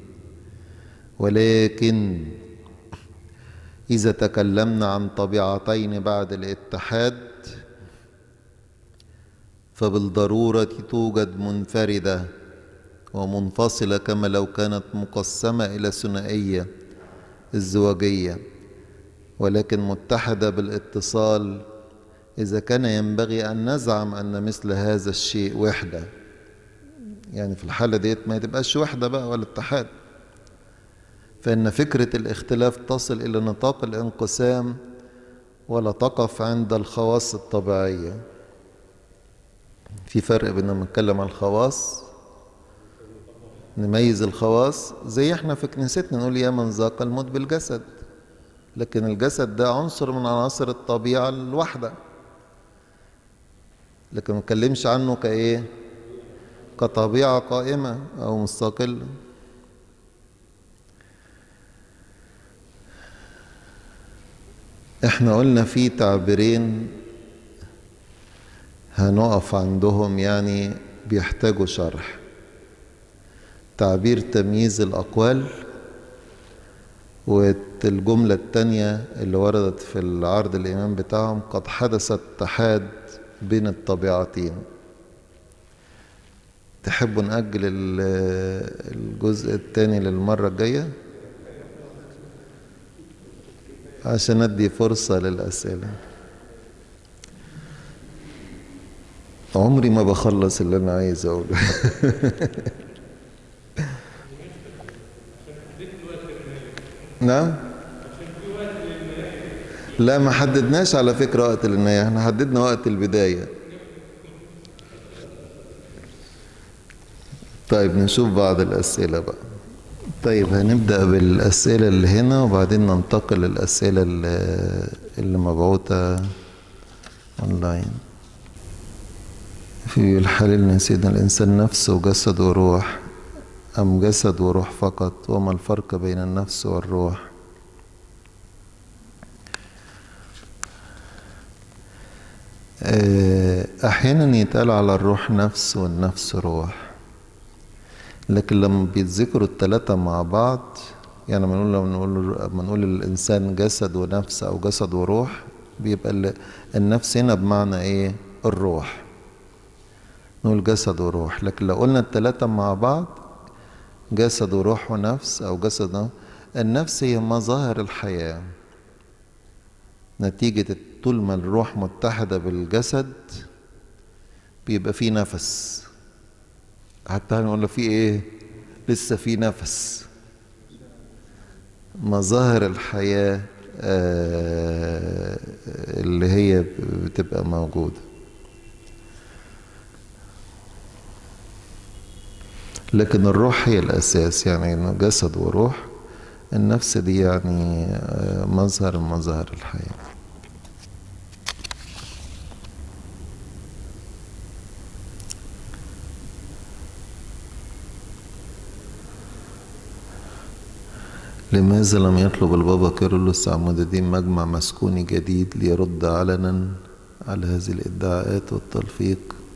ولكن إذا تكلمنا عن طبيعتين بعد الاتحاد فبالضرورة توجد منفردة ومنفصلة كما لو كانت مقسمة إلى ثنائية الزواجية ولكن متحدة بالاتصال إذا كان ينبغي أن نزعم أن مثل هذا الشيء وحدة يعني في الحالة ديت ما تبقاش وحدة بقى ولا اتحاد فإن فكرة الاختلاف تصل إلى نطاق الانقسام ولا تقف عند الخواص الطبيعية في فرق بين لما نتكلم عن الخواص نميز الخواص زي احنا في كنيستنا نقول يا من ذاق الموت بالجسد لكن الجسد ده عنصر من عناصر الطبيعة الواحدة لكن ما نتكلمش عنه كايه كطبيعة قائمة أو مستقلة احنا قلنا في تعبيرين هنقف عندهم يعني بيحتاجوا شرح تعبير تمييز الأقوال والجملة التانية اللي وردت في العرض الإيمان بتاعهم قد حدث اتحاد بين الطبيعتين تحبوا نأجل الجزء التاني للمرة الجاية عشان أدي فرصة للأسئلة عمري ما بخلص اللي أنا عايز أقوله نعم لا ما حددناش على فكرة وقت النهاية احنا حددنا وقت البداية طيب نشوف بعض الأسئلة بقى طيب هنبدأ بالأسئلة اللي هنا وبعدين ننتقل للأسئلة اللي, اللي مبعوثة أونلاين في الحليل سيدنا الإنسان نفس وجسد وروح أم جسد وروح فقط وما الفرق بين النفس والروح أحيانا يتقال على الروح نفس والنفس روح لكن لما بيتذكروا الثلاثة مع بعض يعني لما نقول لما نقول لما نقول الإنسان جسد ونفس أو جسد وروح بيبقى النفس هنا بمعنى إيه؟ الروح نقول جسد وروح لكن لو قلنا الثلاثة مع بعض جسد وروح ونفس أو جسد النفس هي مظاهر الحياة نتيجة طول ما الروح متحدة بالجسد بيبقى فيه نفس حتى هنقول في ايه لسه في نفس مظاهر الحياة آه، اللي هي بتبقى موجودة لكن الروح هي الأساس يعني إنه جسد وروح النفس دي يعني آه، مظهر من مظاهر الحياة لماذا لم يطلب البابا كيرلس عمود الدين مجمع مسكوني جديد ليرد علنا على هذه الادعاءات والتلفيق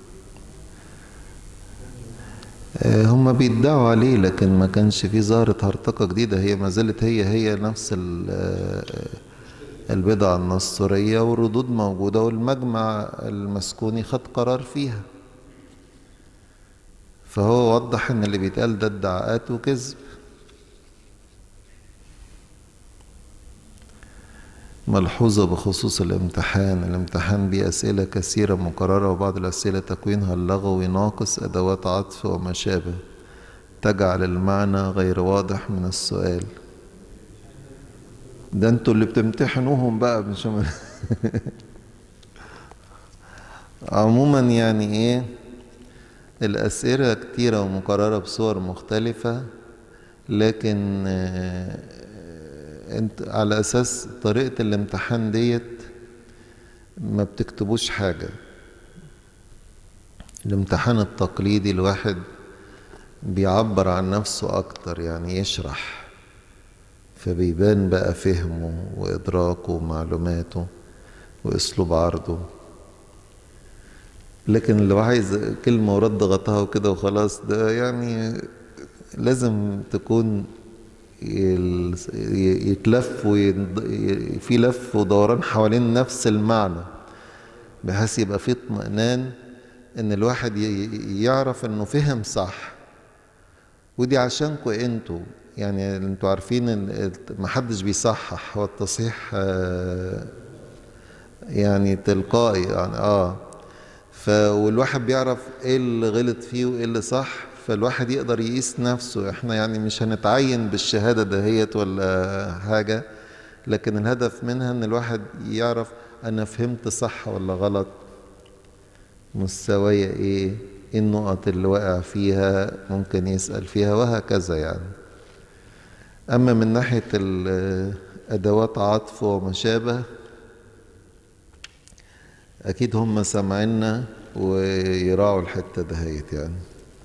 آه، هم بيدعوا عليه لكن ما كانش في ظاهرة هرطقة جديدة هي ما زالت هي هي نفس ال- آه، البدع النصرية والردود موجودة والمجمع المسكوني خد قرار فيها فهو وضح ان اللي بيتقال ده ادعاءات وكذب ملحوظة بخصوص الامتحان الامتحان بيه أسئلة كثيرة مكررة وبعض الأسئلة تكوينها اللغوي ناقص أدوات عطف وما شابه تجعل المعنى غير واضح من السؤال ده انتوا اللي بتمتحنوهم بقى مش هم- عموما يعني ايه الأسئلة كتيرة ومكررة بصور مختلفة لكن آه، انت على أساس طريقة الامتحان ديت ما بتكتبوش حاجة الامتحان التقليدي الواحد بيعبر عن نفسه أكتر يعني يشرح فبيبان بقى فهمه وإدراكه ومعلوماته وأسلوب عرضه لكن اللي عايز كلمة ورد غطاها وكده وخلاص ده يعني لازم تكون يل- يتلف ويند- في لف ودوران حوالين نفس المعنى بحيث يبقى في اطمئنان ان الواحد ي- يعرف انه فهم صح ودي عشانكوا انتوا يعني انتوا عارفين ان محدش بيصحح هو التصحيح آه، يعني تلقائي يعني اه ف والواحد بيعرف ايه اللي غلط فيه وايه اللي صح فالواحد يقدر يقيس نفسه احنا يعني مش هنتعين بالشهادة دهيت ولا حاجة لكن الهدف منها ان الواحد يعرف انا فهمت صح ولا غلط مستواي ايه ايه النقط اللي واقع فيها ممكن يسأل فيها وهكذا يعني اما من ناحية ال- ادوات عطف وما شابه اكيد هم سامعيننا ويراعوا الحتة دهيت يعني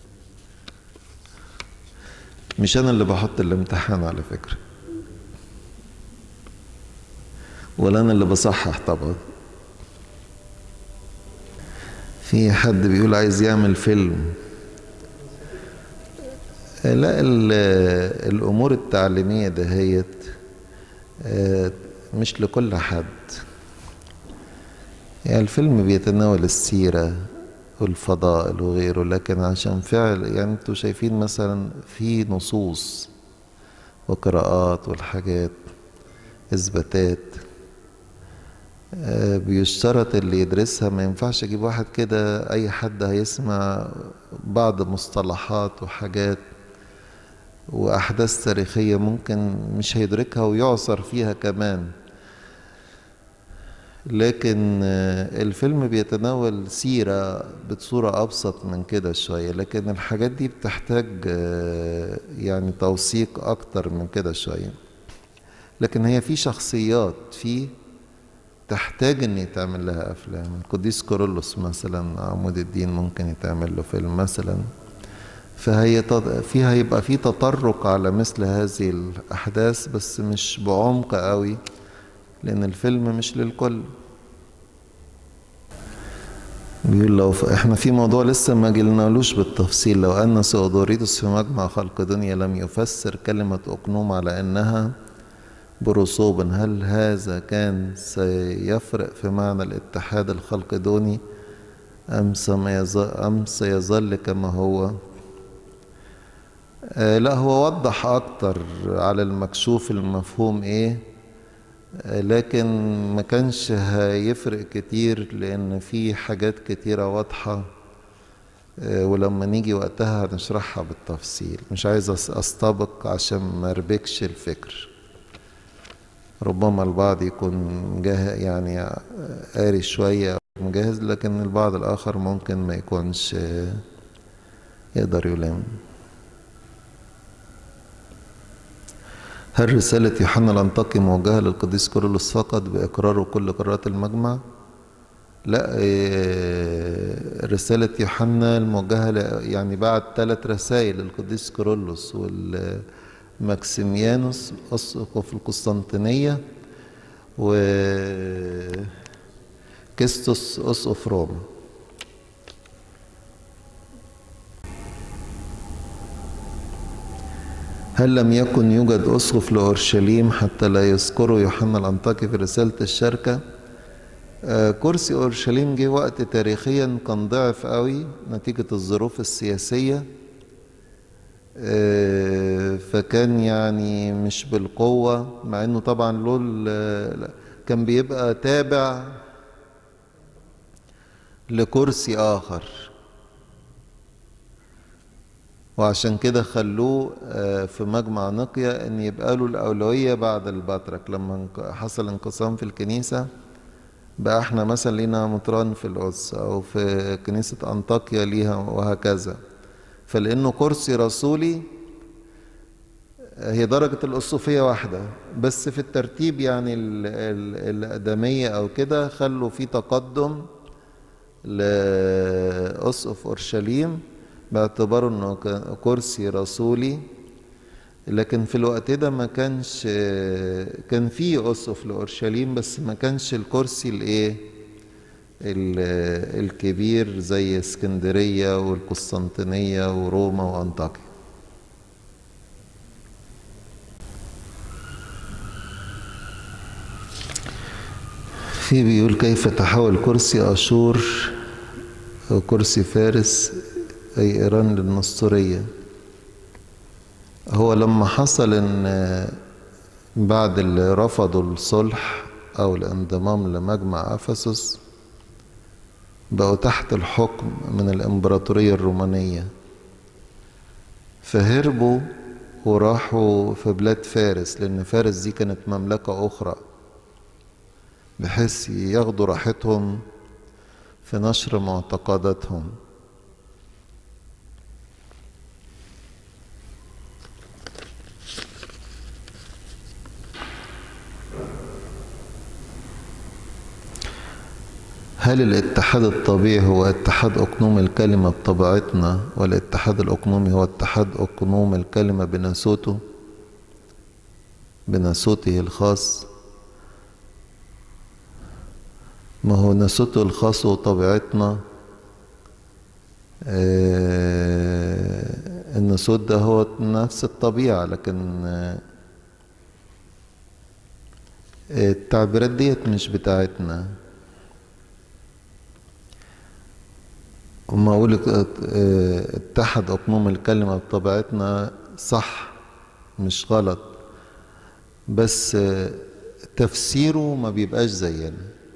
مش انا اللي بحط الامتحان على فكرة ولا انا اللي بصحح طبعا في حد بيقول عايز يعمل فيلم لا ال- الامور التعليمية دهيت آه، مش لكل حد يعني الفيلم بيتناول السيرة والفضائل وغيره لكن عشان فعل يعني انتوا شايفين مثلا في نصوص وقراءات والحاجات اثباتات آه، بيشترط اللي يدرسها ما ينفعش اجيب واحد كده اي حد هيسمع بعض مصطلحات وحاجات واحداث تاريخية ممكن مش هيدركها ويعصر فيها كمان لكن آه، الفيلم بيتناول سيرة بصورة أبسط من كده شوية لكن الحاجات دي بتحتاج آه، يعني توثيق أكتر من كده شوية لكن هي في شخصيات فيه تحتاج ان يتعمل لها افلام القديس كورولوس مثلا عمود الدين ممكن يتعمل له فيلم مثلا فهي تط- فيها يبقى في تطرق على مثل هذه الاحداث بس مش بعمق قوي لان الفيلم مش للكل بيقول لو ف... احنا في موضوع لسه ما جلنالوش بالتفصيل لو ان سيودوريتوس في مجمع خلق دنيا لم يفسر كلمة أقنوم على أنها بروسوبا هل هذا كان سيفرق في معنى الاتحاد الخلقدوني أم سيظل, أم سيظل كما هو آه لا هو وضح أكتر على المكشوف المفهوم إيه آه لكن ما كانش هيفرق كتير لأن في حاجات كتيرة واضحة آه ولما نيجي وقتها هنشرحها بالتفصيل مش عايز أس- أستبق عشان ما أربكش الفكر ربما البعض يكون جاه يعني قاري شوية مجهز لكن البعض الآخر ممكن ما يكونش يقدر يلام هل رسالة يوحنا الأنطاكي موجهة للقديس كورولوس فقط بإقراره كل قرارات المجمع؟ لا رسالة يوحنا الموجهة يعني بعد ثلاث رسائل للقديس كورولوس والماكسيميانوس أسقف القسطنطينية و كيستوس أسقف روما هل لم يكن يوجد أسقف لأورشليم حتى لا يذكره يوحنا الأنطاكي في رسالة الشركة آه كرسي أورشليم جه وقت تاريخيا كان ضعف قوي نتيجة الظروف السياسية آه فكان يعني مش بالقوة مع انه طبعا له كان بيبقى تابع لكرسي آخر وعشان كده خلوه في مجمع نقيا ان يبقى له الاولويه بعد البطرك لما حصل انقسام في الكنيسه بقى احنا مثلا لينا مطران في القدس او في كنيسه انطاكيا ليها وهكذا فلانه كرسي رسولي هي درجة الأسقفية واحدة بس في الترتيب يعني الأدمية أو كده خلوا في تقدم لأسقف أورشليم باعتباره انه كرسي رسولي لكن في الوقت ده ما كانش كان في اسقف لاورشليم بس ما كانش الكرسي الايه الكبير زي اسكندريه والقسطنطينيه وروما وانطاكيا في بيقول كيف تحول كرسي اشور او كرسي فارس أي إيران للنسطورية هو لما حصل إن بعد اللي رفضوا الصلح أو الانضمام لمجمع أفسس بقوا تحت الحكم من الإمبراطورية الرومانية فهربوا وراحوا في بلاد فارس لأن فارس دي كانت مملكة أخرى بحيث ياخدوا راحتهم في نشر معتقداتهم هل الاتحاد الطبيعي هو اتحاد أقنوم الكلمة بطبيعتنا والاتحاد الأقنومي هو اتحاد أقنوم الكلمة بناسوته بناسوته الخاص ما هو ناسوته الخاص وطبيعتنا آه الناسوت ده هو نفس الطبيعة لكن آه التعبيرات ديت مش بتاعتنا وما أقول اتحد أقنوم الكلمة بطبيعتنا صح مش غلط بس تفسيره ما بيبقاش زينا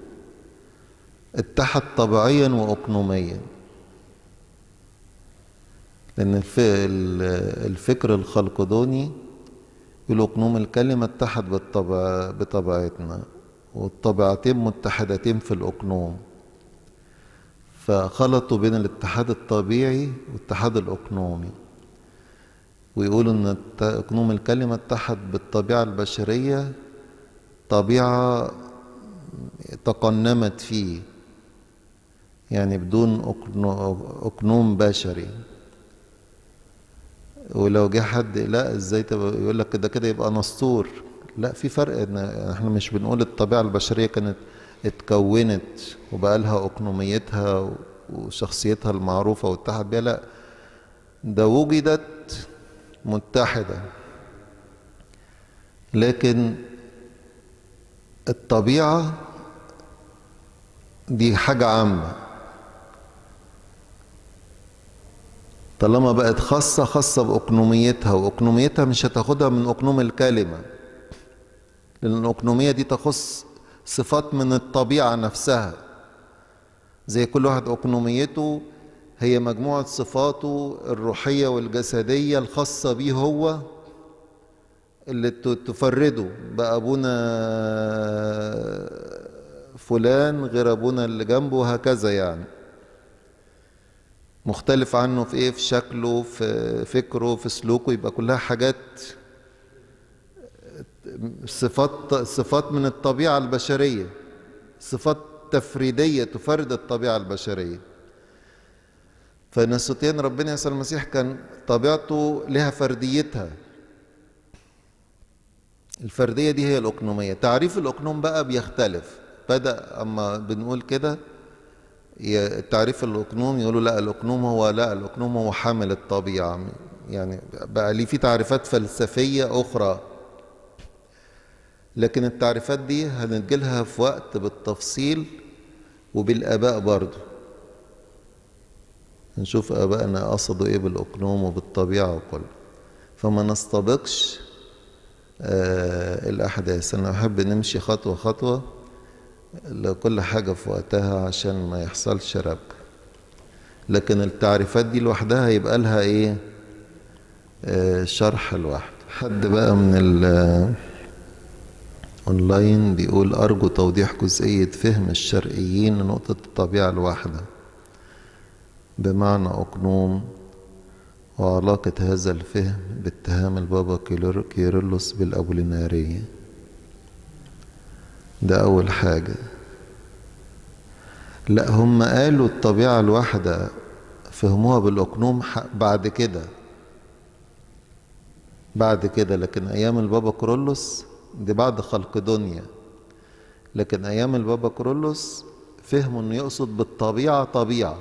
اتحد طبيعيا وأقنوميا لأن الفكر الخلقدوني يقول أقنوم الكلمة اتحد بالطبع بطبيعتنا والطبيعتين متحدتين في الأقنوم فخلطوا بين الاتحاد الطبيعي والاتحاد الأقنومي ويقولوا ان اقنوم الكلمة اتحد بالطبيعة البشرية طبيعة تقنمت فيه يعني بدون أقنوم بشري ولو جه حد لا ازاي يقول لك كده كده يبقى نسطور لا في فرق ان احنا مش بنقول الطبيعة البشرية كانت اتكونت وبقى لها أقنوميتها وشخصيتها المعروفة واتحد بيها لا ده وجدت متحدة لكن الطبيعة دي حاجة عامة طالما بقت خاصة خاصة بأقنوميتها وأقنوميتها مش هتاخدها من أقنوم الكلمة لأن الأقنومية دي تخص صفات من الطبيعة نفسها زي كل واحد أقنوميته هي مجموعة صفاته الروحية والجسدية الخاصة بيه هو اللي تفرده بقى ابونا فلان غير ابونا اللي جنبه وهكذا يعني مختلف عنه في ايه في شكله في فكره في سلوكه يبقى كلها حاجات صفات صفات من الطبيعه البشريه صفات تفريديه تفرد الطبيعه البشريه فنسوتين ربنا يسوع المسيح كان طبيعته لها فرديتها الفرديه دي هي الاقنوميه تعريف الاقنوم بقى بيختلف بدا اما بنقول كده تعريف الاقنوم يقولوا لا الاقنوم هو لا الاقنوم هو حامل الطبيعه يعني بقى ليه في تعريفات فلسفيه اخرى لكن التعريفات دي هنجيلها في وقت بالتفصيل وبالاباء برضو نشوف ابائنا قصدوا ايه بالاقنوم وبالطبيعه وكل فما نستبقش آه الاحداث انا احب نمشي خطوه خطوه لكل حاجة في وقتها عشان ما يحصلش ربك لكن التعريفات دي لوحدها يبقى لها ايه آه شرح لوحده حد بقى من ال اونلاين بيقول ارجو توضيح جزئية فهم الشرقيين لنقطة الطبيعة الواحدة بمعنى اقنوم وعلاقة هذا الفهم باتهام البابا كيرلس بالأبولينارية ده أول حاجة لا هم قالوا الطبيعة الواحدة فهموها بالأقنوم بعد كده بعد كده لكن أيام البابا كرولوس دي بعد خلق دنيا لكن أيام البابا كرولوس فهموا إنه يقصد بالطبيعة طبيعة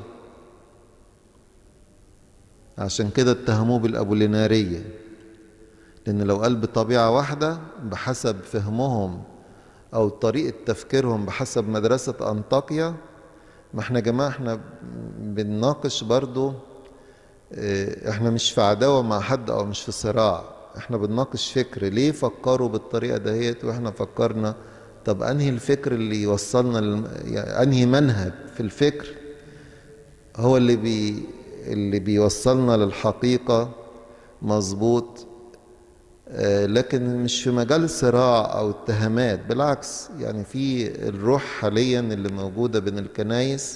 عشان كده اتهموه بالأبولينارية لأن لو قال بطبيعة واحدة بحسب فهمهم او طريقه تفكيرهم بحسب مدرسه انطاكيا ما احنا يا جماعه احنا بنناقش برضو احنا مش في عداوه مع حد او مش في صراع احنا بنناقش فكر ليه فكروا بالطريقه دهيت واحنا فكرنا طب انهي الفكر اللي يوصلنا للم... يعني انهي منهج في الفكر هو اللي بي اللي بيوصلنا للحقيقه مظبوط لكن مش في مجال صراع او اتهامات بالعكس يعني في الروح حاليا اللي موجوده بين الكنايس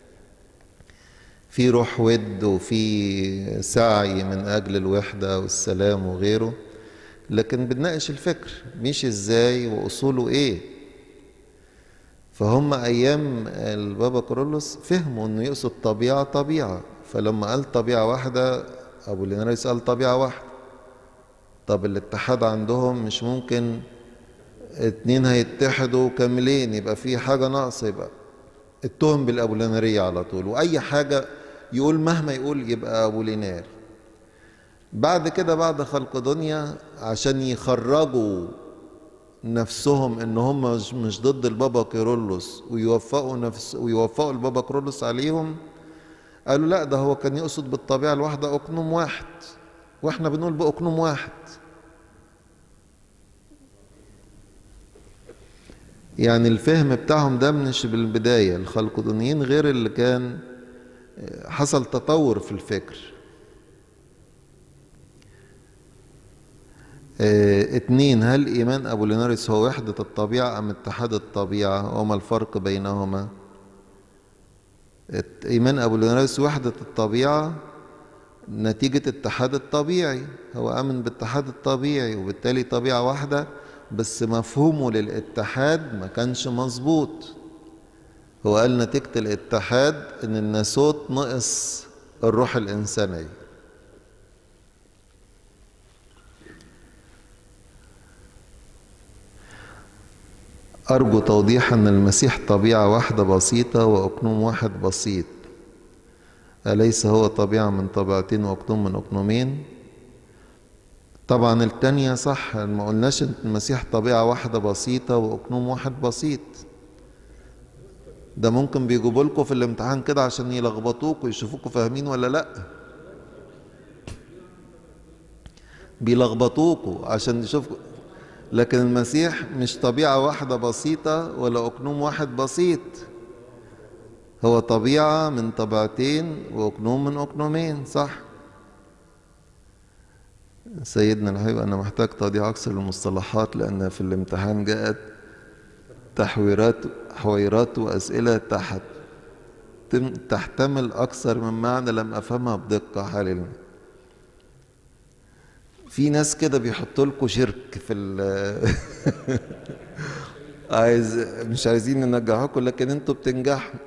في روح ود وفي سعي من اجل الوحده والسلام وغيره لكن بنناقش الفكر مش ازاي واصوله ايه فهم ايام البابا كورولوس فهموا انه يقصد طبيعه طبيعه فلما قال طبيعه واحده ابو ليناريس قال طبيعه واحده طب الاتحاد عندهم مش ممكن اتنين هيتحدوا كاملين يبقى في حاجة ناقصة يبقى اتهم بالأبولينارية على طول وأي حاجة يقول مهما يقول يبقى أبولينار بعد كده بعد خلق دنيا عشان يخرجوا نفسهم ان هم مش ضد البابا كيرلس ويوفقوا نفس ويوفقوا البابا كيرلس عليهم قالوا لا ده هو كان يقصد بالطبيعه الواحده اقنوم واحد واحنا بنقول باقنوم واحد يعني الفهم بتاعهم ده مش بالبداية الخلقدونيين غير اللي كان حصل تطور في الفكر اه اتنين هل إيمان أبو ليناريس هو وحدة الطبيعة أم اتحاد الطبيعة وما الفرق بينهما إيمان أبو ليناريس وحدة الطبيعة نتيجة اتحاد الطبيعي هو آمن بالاتحاد الطبيعي وبالتالي طبيعة واحدة بس مفهومه للاتحاد ما كانش مظبوط هو قال نتيجة الاتحاد ان الناسوت نقص الروح الإنسانية أرجو توضيح أن المسيح طبيعة واحدة بسيطة وأقنوم واحد بسيط أليس هو طبيعة من طبيعتين وأقنوم من أقنومين طبعا التانية صح ما قلناش ان المسيح طبيعة واحدة بسيطة وأقنوم واحد بسيط ده ممكن بيجيبوا لكم في الامتحان كده عشان يلخبطوك ويشوفوكوا فاهمين ولا لا بيلخبطوكوا عشان يشوفوا لكن المسيح مش طبيعة واحدة بسيطة ولا أقنوم واحد بسيط هو طبيعة من طبيعتين وأقنوم من أقنومين صح سيدنا الحبيب أنا محتاج توضيح أكثر للمصطلحات لأن في الامتحان جاءت تحويرات حويرات وأسئلة تحت تحتمل أكثر من معنى لم أفهمها بدقة حاليا في ناس كده بيحطوا لكم شرك في ال عايز مش عايزين ننجحكم لكن انتوا بتنجحوا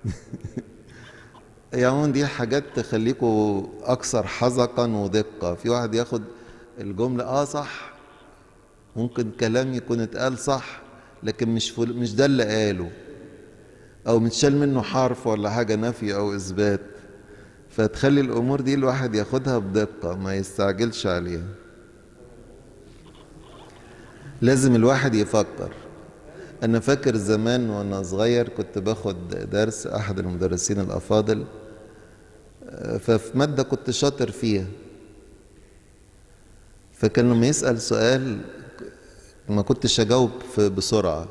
يعني دي حاجات تخليكم اكثر حذقا ودقه في واحد ياخد الجمله اه صح ممكن كلام يكون اتقال صح لكن مش فل... مش ده اللي قاله او متشال منه حرف ولا حاجه نفي او اثبات فتخلي الامور دي الواحد ياخدها بدقه ما يستعجلش عليها لازم الواحد يفكر انا فاكر زمان وانا صغير كنت باخد درس احد المدرسين الافاضل ففي ماده كنت شاطر فيها فكان لما يسال سؤال ما كنتش اجاوب بسرعه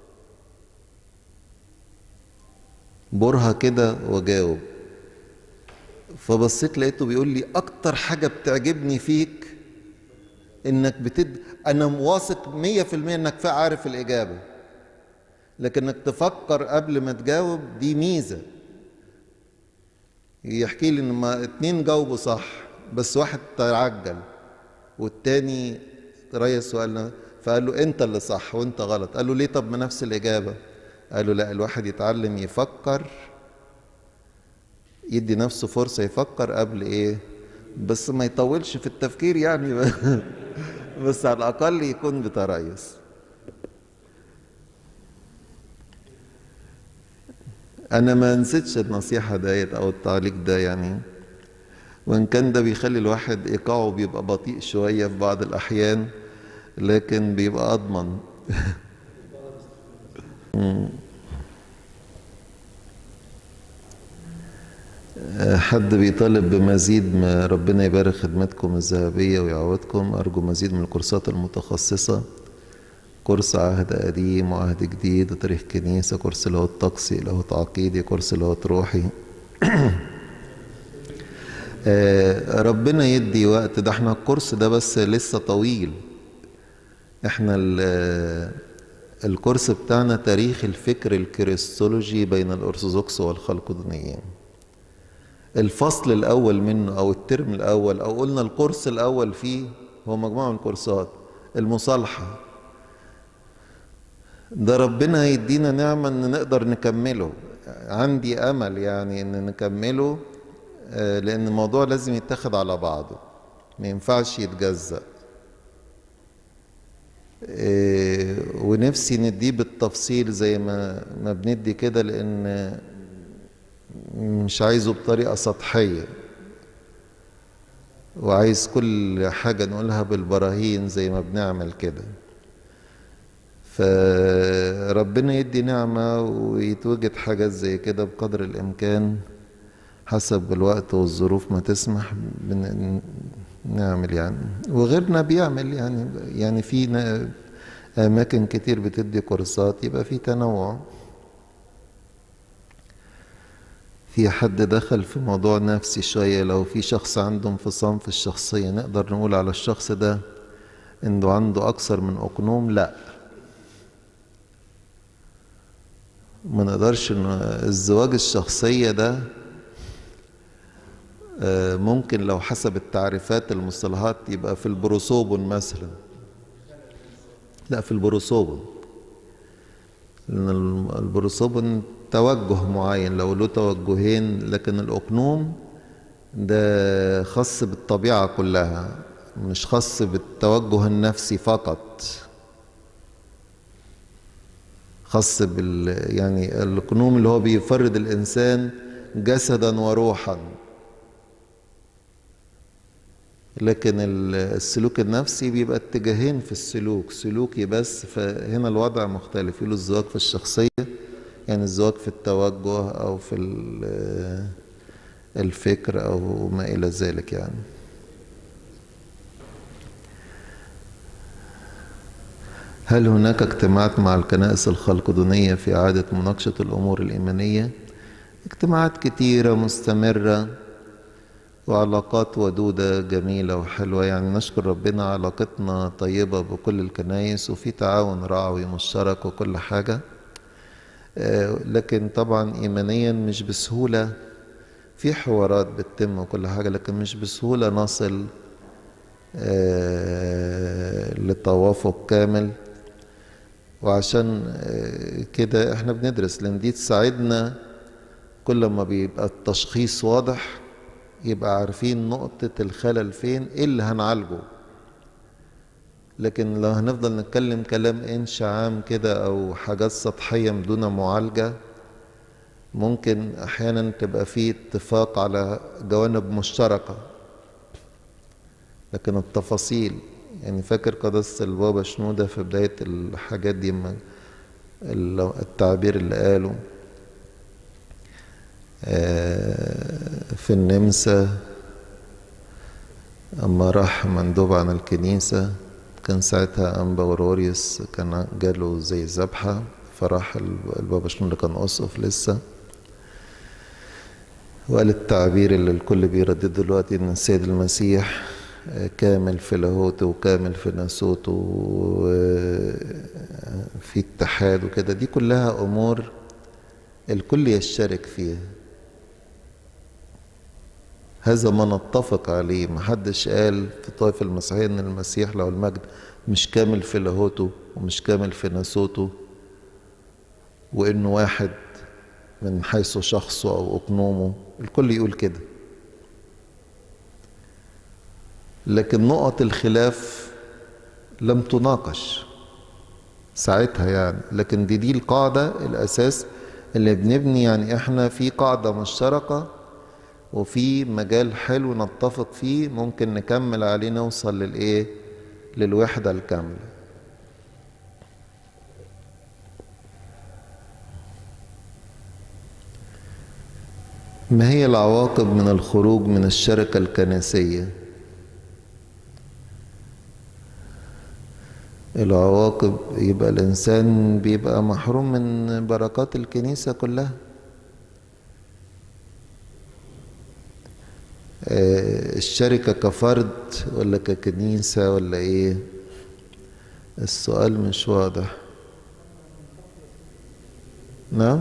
برهة كده واجاوب فبصيت لقيته بيقول لي اكتر حاجة بتعجبني فيك انك بتد انا واثق مية في المية انك عارف الاجابة لكن انك تفكر قبل ما تجاوب دي ميزة يحكي لي ان ما اتنين جاوبوا صح بس واحد تعجل والتاني ريا السؤال فقال له انت اللي صح وانت غلط قال له ليه طب ما نفس الاجابه قالوا لا الواحد يتعلم يفكر يدي نفسه فرصة يفكر قبل ايه بس ما يطولش في التفكير يعني بس على الأقل يكون بتريث أنا ما نسيتش النصيحة ديت أو التعليق ده يعني وإن كان ده بيخلي الواحد إيقاعه بيبقى بطيء شوية في بعض الأحيان لكن بيبقى أضمن حد بيطالب بمزيد ما ربنا يبارك خدمتكم الذهبية ويعوضكم أرجو مزيد من الكورسات المتخصصة كورس عهد قديم وعهد جديد وتاريخ كنيسة كورس لاهوت طقسي لاهوت عقيدي كورس لاهوت روحي ربنا يدي وقت ده احنا الكورس ده بس لسه طويل احنا الكورس بتاعنا تاريخ الفكر الكريستولوجي بين الأرثوذكس والخلقدونيين الفصل الأول منه أو الترم الأول أو قلنا الكورس الأول فيه هو مجموعة من الكورسات المصالحة ده ربنا يدينا نعمة إن نقدر نكمله عندي أمل يعني إن نكمله لأن الموضوع لازم يتاخد على بعضه ما ينفعش يتجزأ ونفسي نديه بالتفصيل زي ما ما بندي كده لان مش عايزه بطريقه سطحيه وعايز كل حاجه نقولها بالبراهين زي ما بنعمل كده فربنا يدي نعمه ويتوجد حاجات زي كده بقدر الامكان حسب الوقت والظروف ما تسمح نعمل يعني وغيرنا بيعمل يعني يعني في أماكن كتير بتدي كورسات يبقى في تنوع في حد دخل في موضوع نفسي شوية لو في شخص عنده انفصام في الشخصية نقدر نقول على الشخص ده انه عنده أكثر من أقنوم لا ما نقدرش ان الزواج الشخصية ده ممكن لو حسب التعريفات المصطلحات يبقى في البروسوبون مثلا لا في البروسوبون لأن البروسوبون توجه معين لو له توجهين لكن الأقنوم ده خاص بالطبيعة كلها مش خاص بالتوجه النفسي فقط خاص بال يعني الأقنوم اللي هو بيفرد الإنسان جسدا وروحا لكن السلوك النفسي بيبقى اتجاهين في السلوك سلوكي بس فهنا الوضع مختلف يقولوا الزواج في الشخصية يعني الزواج في التوجه أو في الفكر أو ما إلى ذلك يعني هل هناك اجتماعات مع الكنائس الخلقدونية في إعادة مناقشة الأمور الإيمانية؟ اجتماعات كتيرة مستمرة وعلاقات ودودة جميلة وحلوة يعني نشكر ربنا علاقتنا طيبة بكل الكنايس وفي تعاون رعوي مشترك وكل حاجة لكن طبعا إيمانيا مش بسهولة في حوارات بتتم وكل حاجة لكن مش بسهولة نصل لتوافق كامل وعشان كده احنا بندرس لان دي تساعدنا كل ما بيبقى التشخيص واضح يبقى عارفين نقطة الخلل فين ايه اللي هنعالجه لكن لو هنفضل نتكلم كلام انش عام كده او حاجات سطحية بدون معالجة ممكن احيانا تبقى في اتفاق على جوانب مشتركة لكن التفاصيل يعني فاكر قداسة البابا شنودة في بداية الحاجات دي التعبير اللي قاله في النمسا أما راح مندوب عن الكنيسة كان ساعتها أنبا غروريوس كان جاله زي ذبحة فراح البابا شنودة كان أسقف لسه وقال التعبير اللي الكل بيردد دلوقتي إن السيد المسيح كامل في لاهوته وكامل في ناسوته وفي اتحاد وكده دي كلها امور الكل يشترك فيها هذا ما نتفق عليه محدش قال في طائف المسيحية ان المسيح له المجد مش كامل في لاهوته ومش كامل في ناسوته وانه واحد من حيث شخصه او اقنومه الكل يقول كده لكن نقط الخلاف لم تناقش ساعتها يعني لكن دي دي القاعدة الأساس اللي بنبني يعني احنا في قاعدة مشتركة وفي مجال حلو نتفق فيه ممكن نكمل عليه نوصل للإيه للوحدة الكاملة ما هي العواقب من الخروج من الشركة الكنسية العواقب يبقى الإنسان بيبقى محروم من بركات الكنيسة كلها الشركة كفرد ولا ككنيسة ولا إيه السؤال مش واضح نعم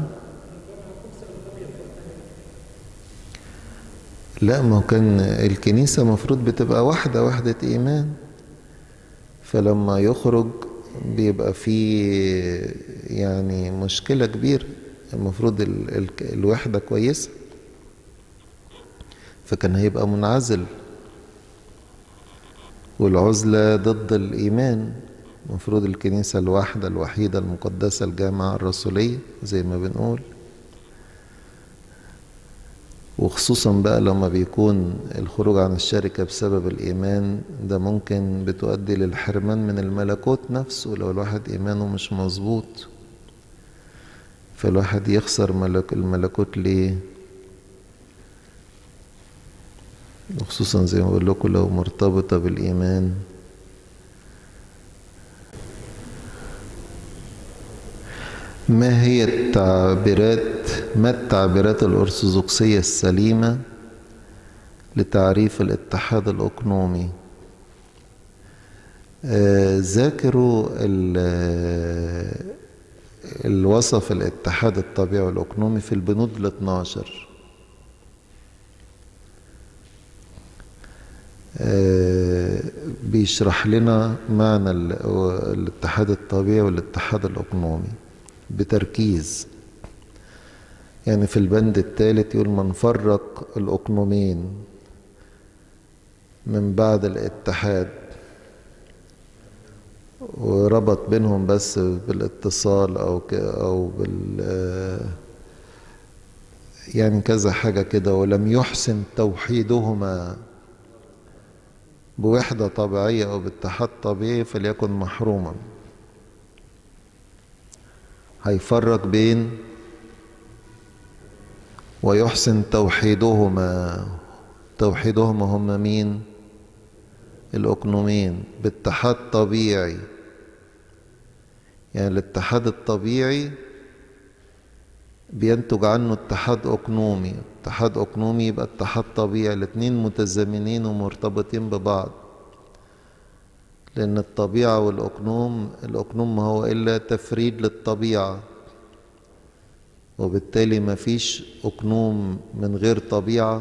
لا ما كان الكنيسة مفروض بتبقى واحدة وحدة إيمان فلما يخرج بيبقى فيه يعني مشكلة كبيرة المفروض ال ال الوحدة كويسة فكان هيبقى منعزل والعزلة ضد الإيمان المفروض الكنيسة الواحدة الوحيدة المقدسة الجامعة الرسولية زي ما بنقول وخصوصا بقى لما بيكون الخروج عن الشركة بسبب الإيمان ده ممكن بتؤدي للحرمان من الملكوت نفسه لو الواحد إيمانه مش مظبوط فالواحد يخسر ملك الملكوت ليه وخصوصا زي ما بقول لكم لو مرتبطة بالإيمان ما هي التعبيرات ما التعبيرات الأرثوذكسية السليمة لتعريف الاتحاد الأقنومي آه ذاكروا الوصف الاتحاد الطبيعي والأقنومي في البنود ال 12 آه بيشرح لنا معنى الاتحاد الطبيعي والاتحاد الأقنومي بتركيز يعني في البند الثالث يقول من فرق الأقنومين من بعد الاتحاد وربط بينهم بس بالاتصال أو أو بال يعني كذا حاجة كده ولم يحسن توحيدهما بوحدة طبيعية أو باتحاد طبيعي فليكن محروما هيفرق بين ويحسن توحيدهما توحيدهما هم مين الأقنومين باتحاد طبيعي يعني الاتحاد الطبيعي بينتج عنه اتحاد أقنومي اتحاد أقنومي يبقى اتحاد طبيعي الاتنين متزامنين ومرتبطين ببعض لأن الطبيعة والأقنوم الأقنوم ما هو إلا تفريد للطبيعة وبالتالي ما فيش أقنوم من غير طبيعة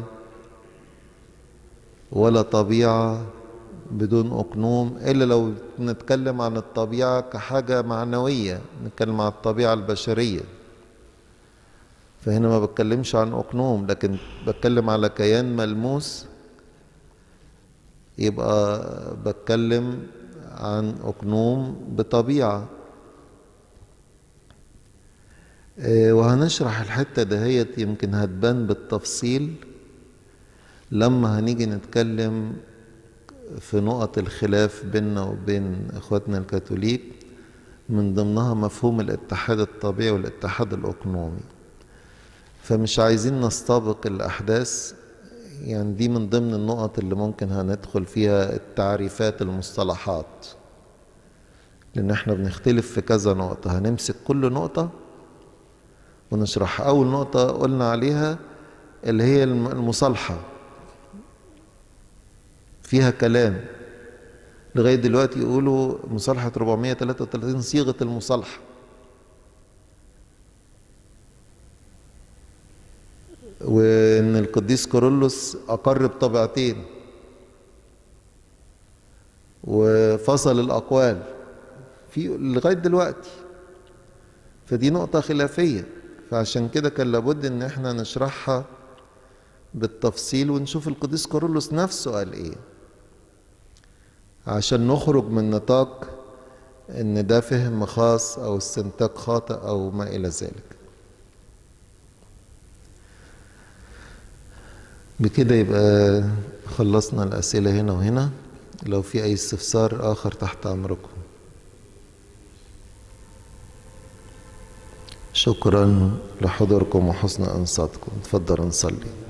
ولا طبيعة بدون أقنوم إلا لو نتكلم عن الطبيعة كحاجة معنوية نتكلم عن الطبيعة البشرية فهنا ما بتكلمش عن أقنوم لكن بتكلم على كيان ملموس يبقى بتكلم عن أقنوم بطبيعة وهنشرح الحتة دهيت يمكن هتبان بالتفصيل لما هنيجي نتكلم في نقط الخلاف بيننا وبين اخواتنا الكاثوليك من ضمنها مفهوم الاتحاد الطبيعي والاتحاد الاقنومي فمش عايزين نستبق الاحداث يعني دي من ضمن النقط اللي ممكن هندخل فيها التعريفات المصطلحات لان احنا بنختلف في كذا نقطة هنمسك كل نقطة ونشرح اول نقطة قلنا عليها اللي هي المصالحة فيها كلام لغاية دلوقتي يقولوا مصالحة 433 صيغة المصالحة وإن القديس كورولوس أقر بطبيعتين وفصل الأقوال في لغاية دلوقتي فدي نقطة خلافية فعشان كده كان لابد إن احنا نشرحها بالتفصيل ونشوف القديس كورولوس نفسه قال ايه عشان نخرج من نطاق ان ده فهم خاص او استنتاج خاطئ او ما الى ذلك بكده يبقى خلصنا الاسئله هنا وهنا لو في اي استفسار اخر تحت امركم شكرا لحضوركم وحسن انصاتكم تفضلوا نصلي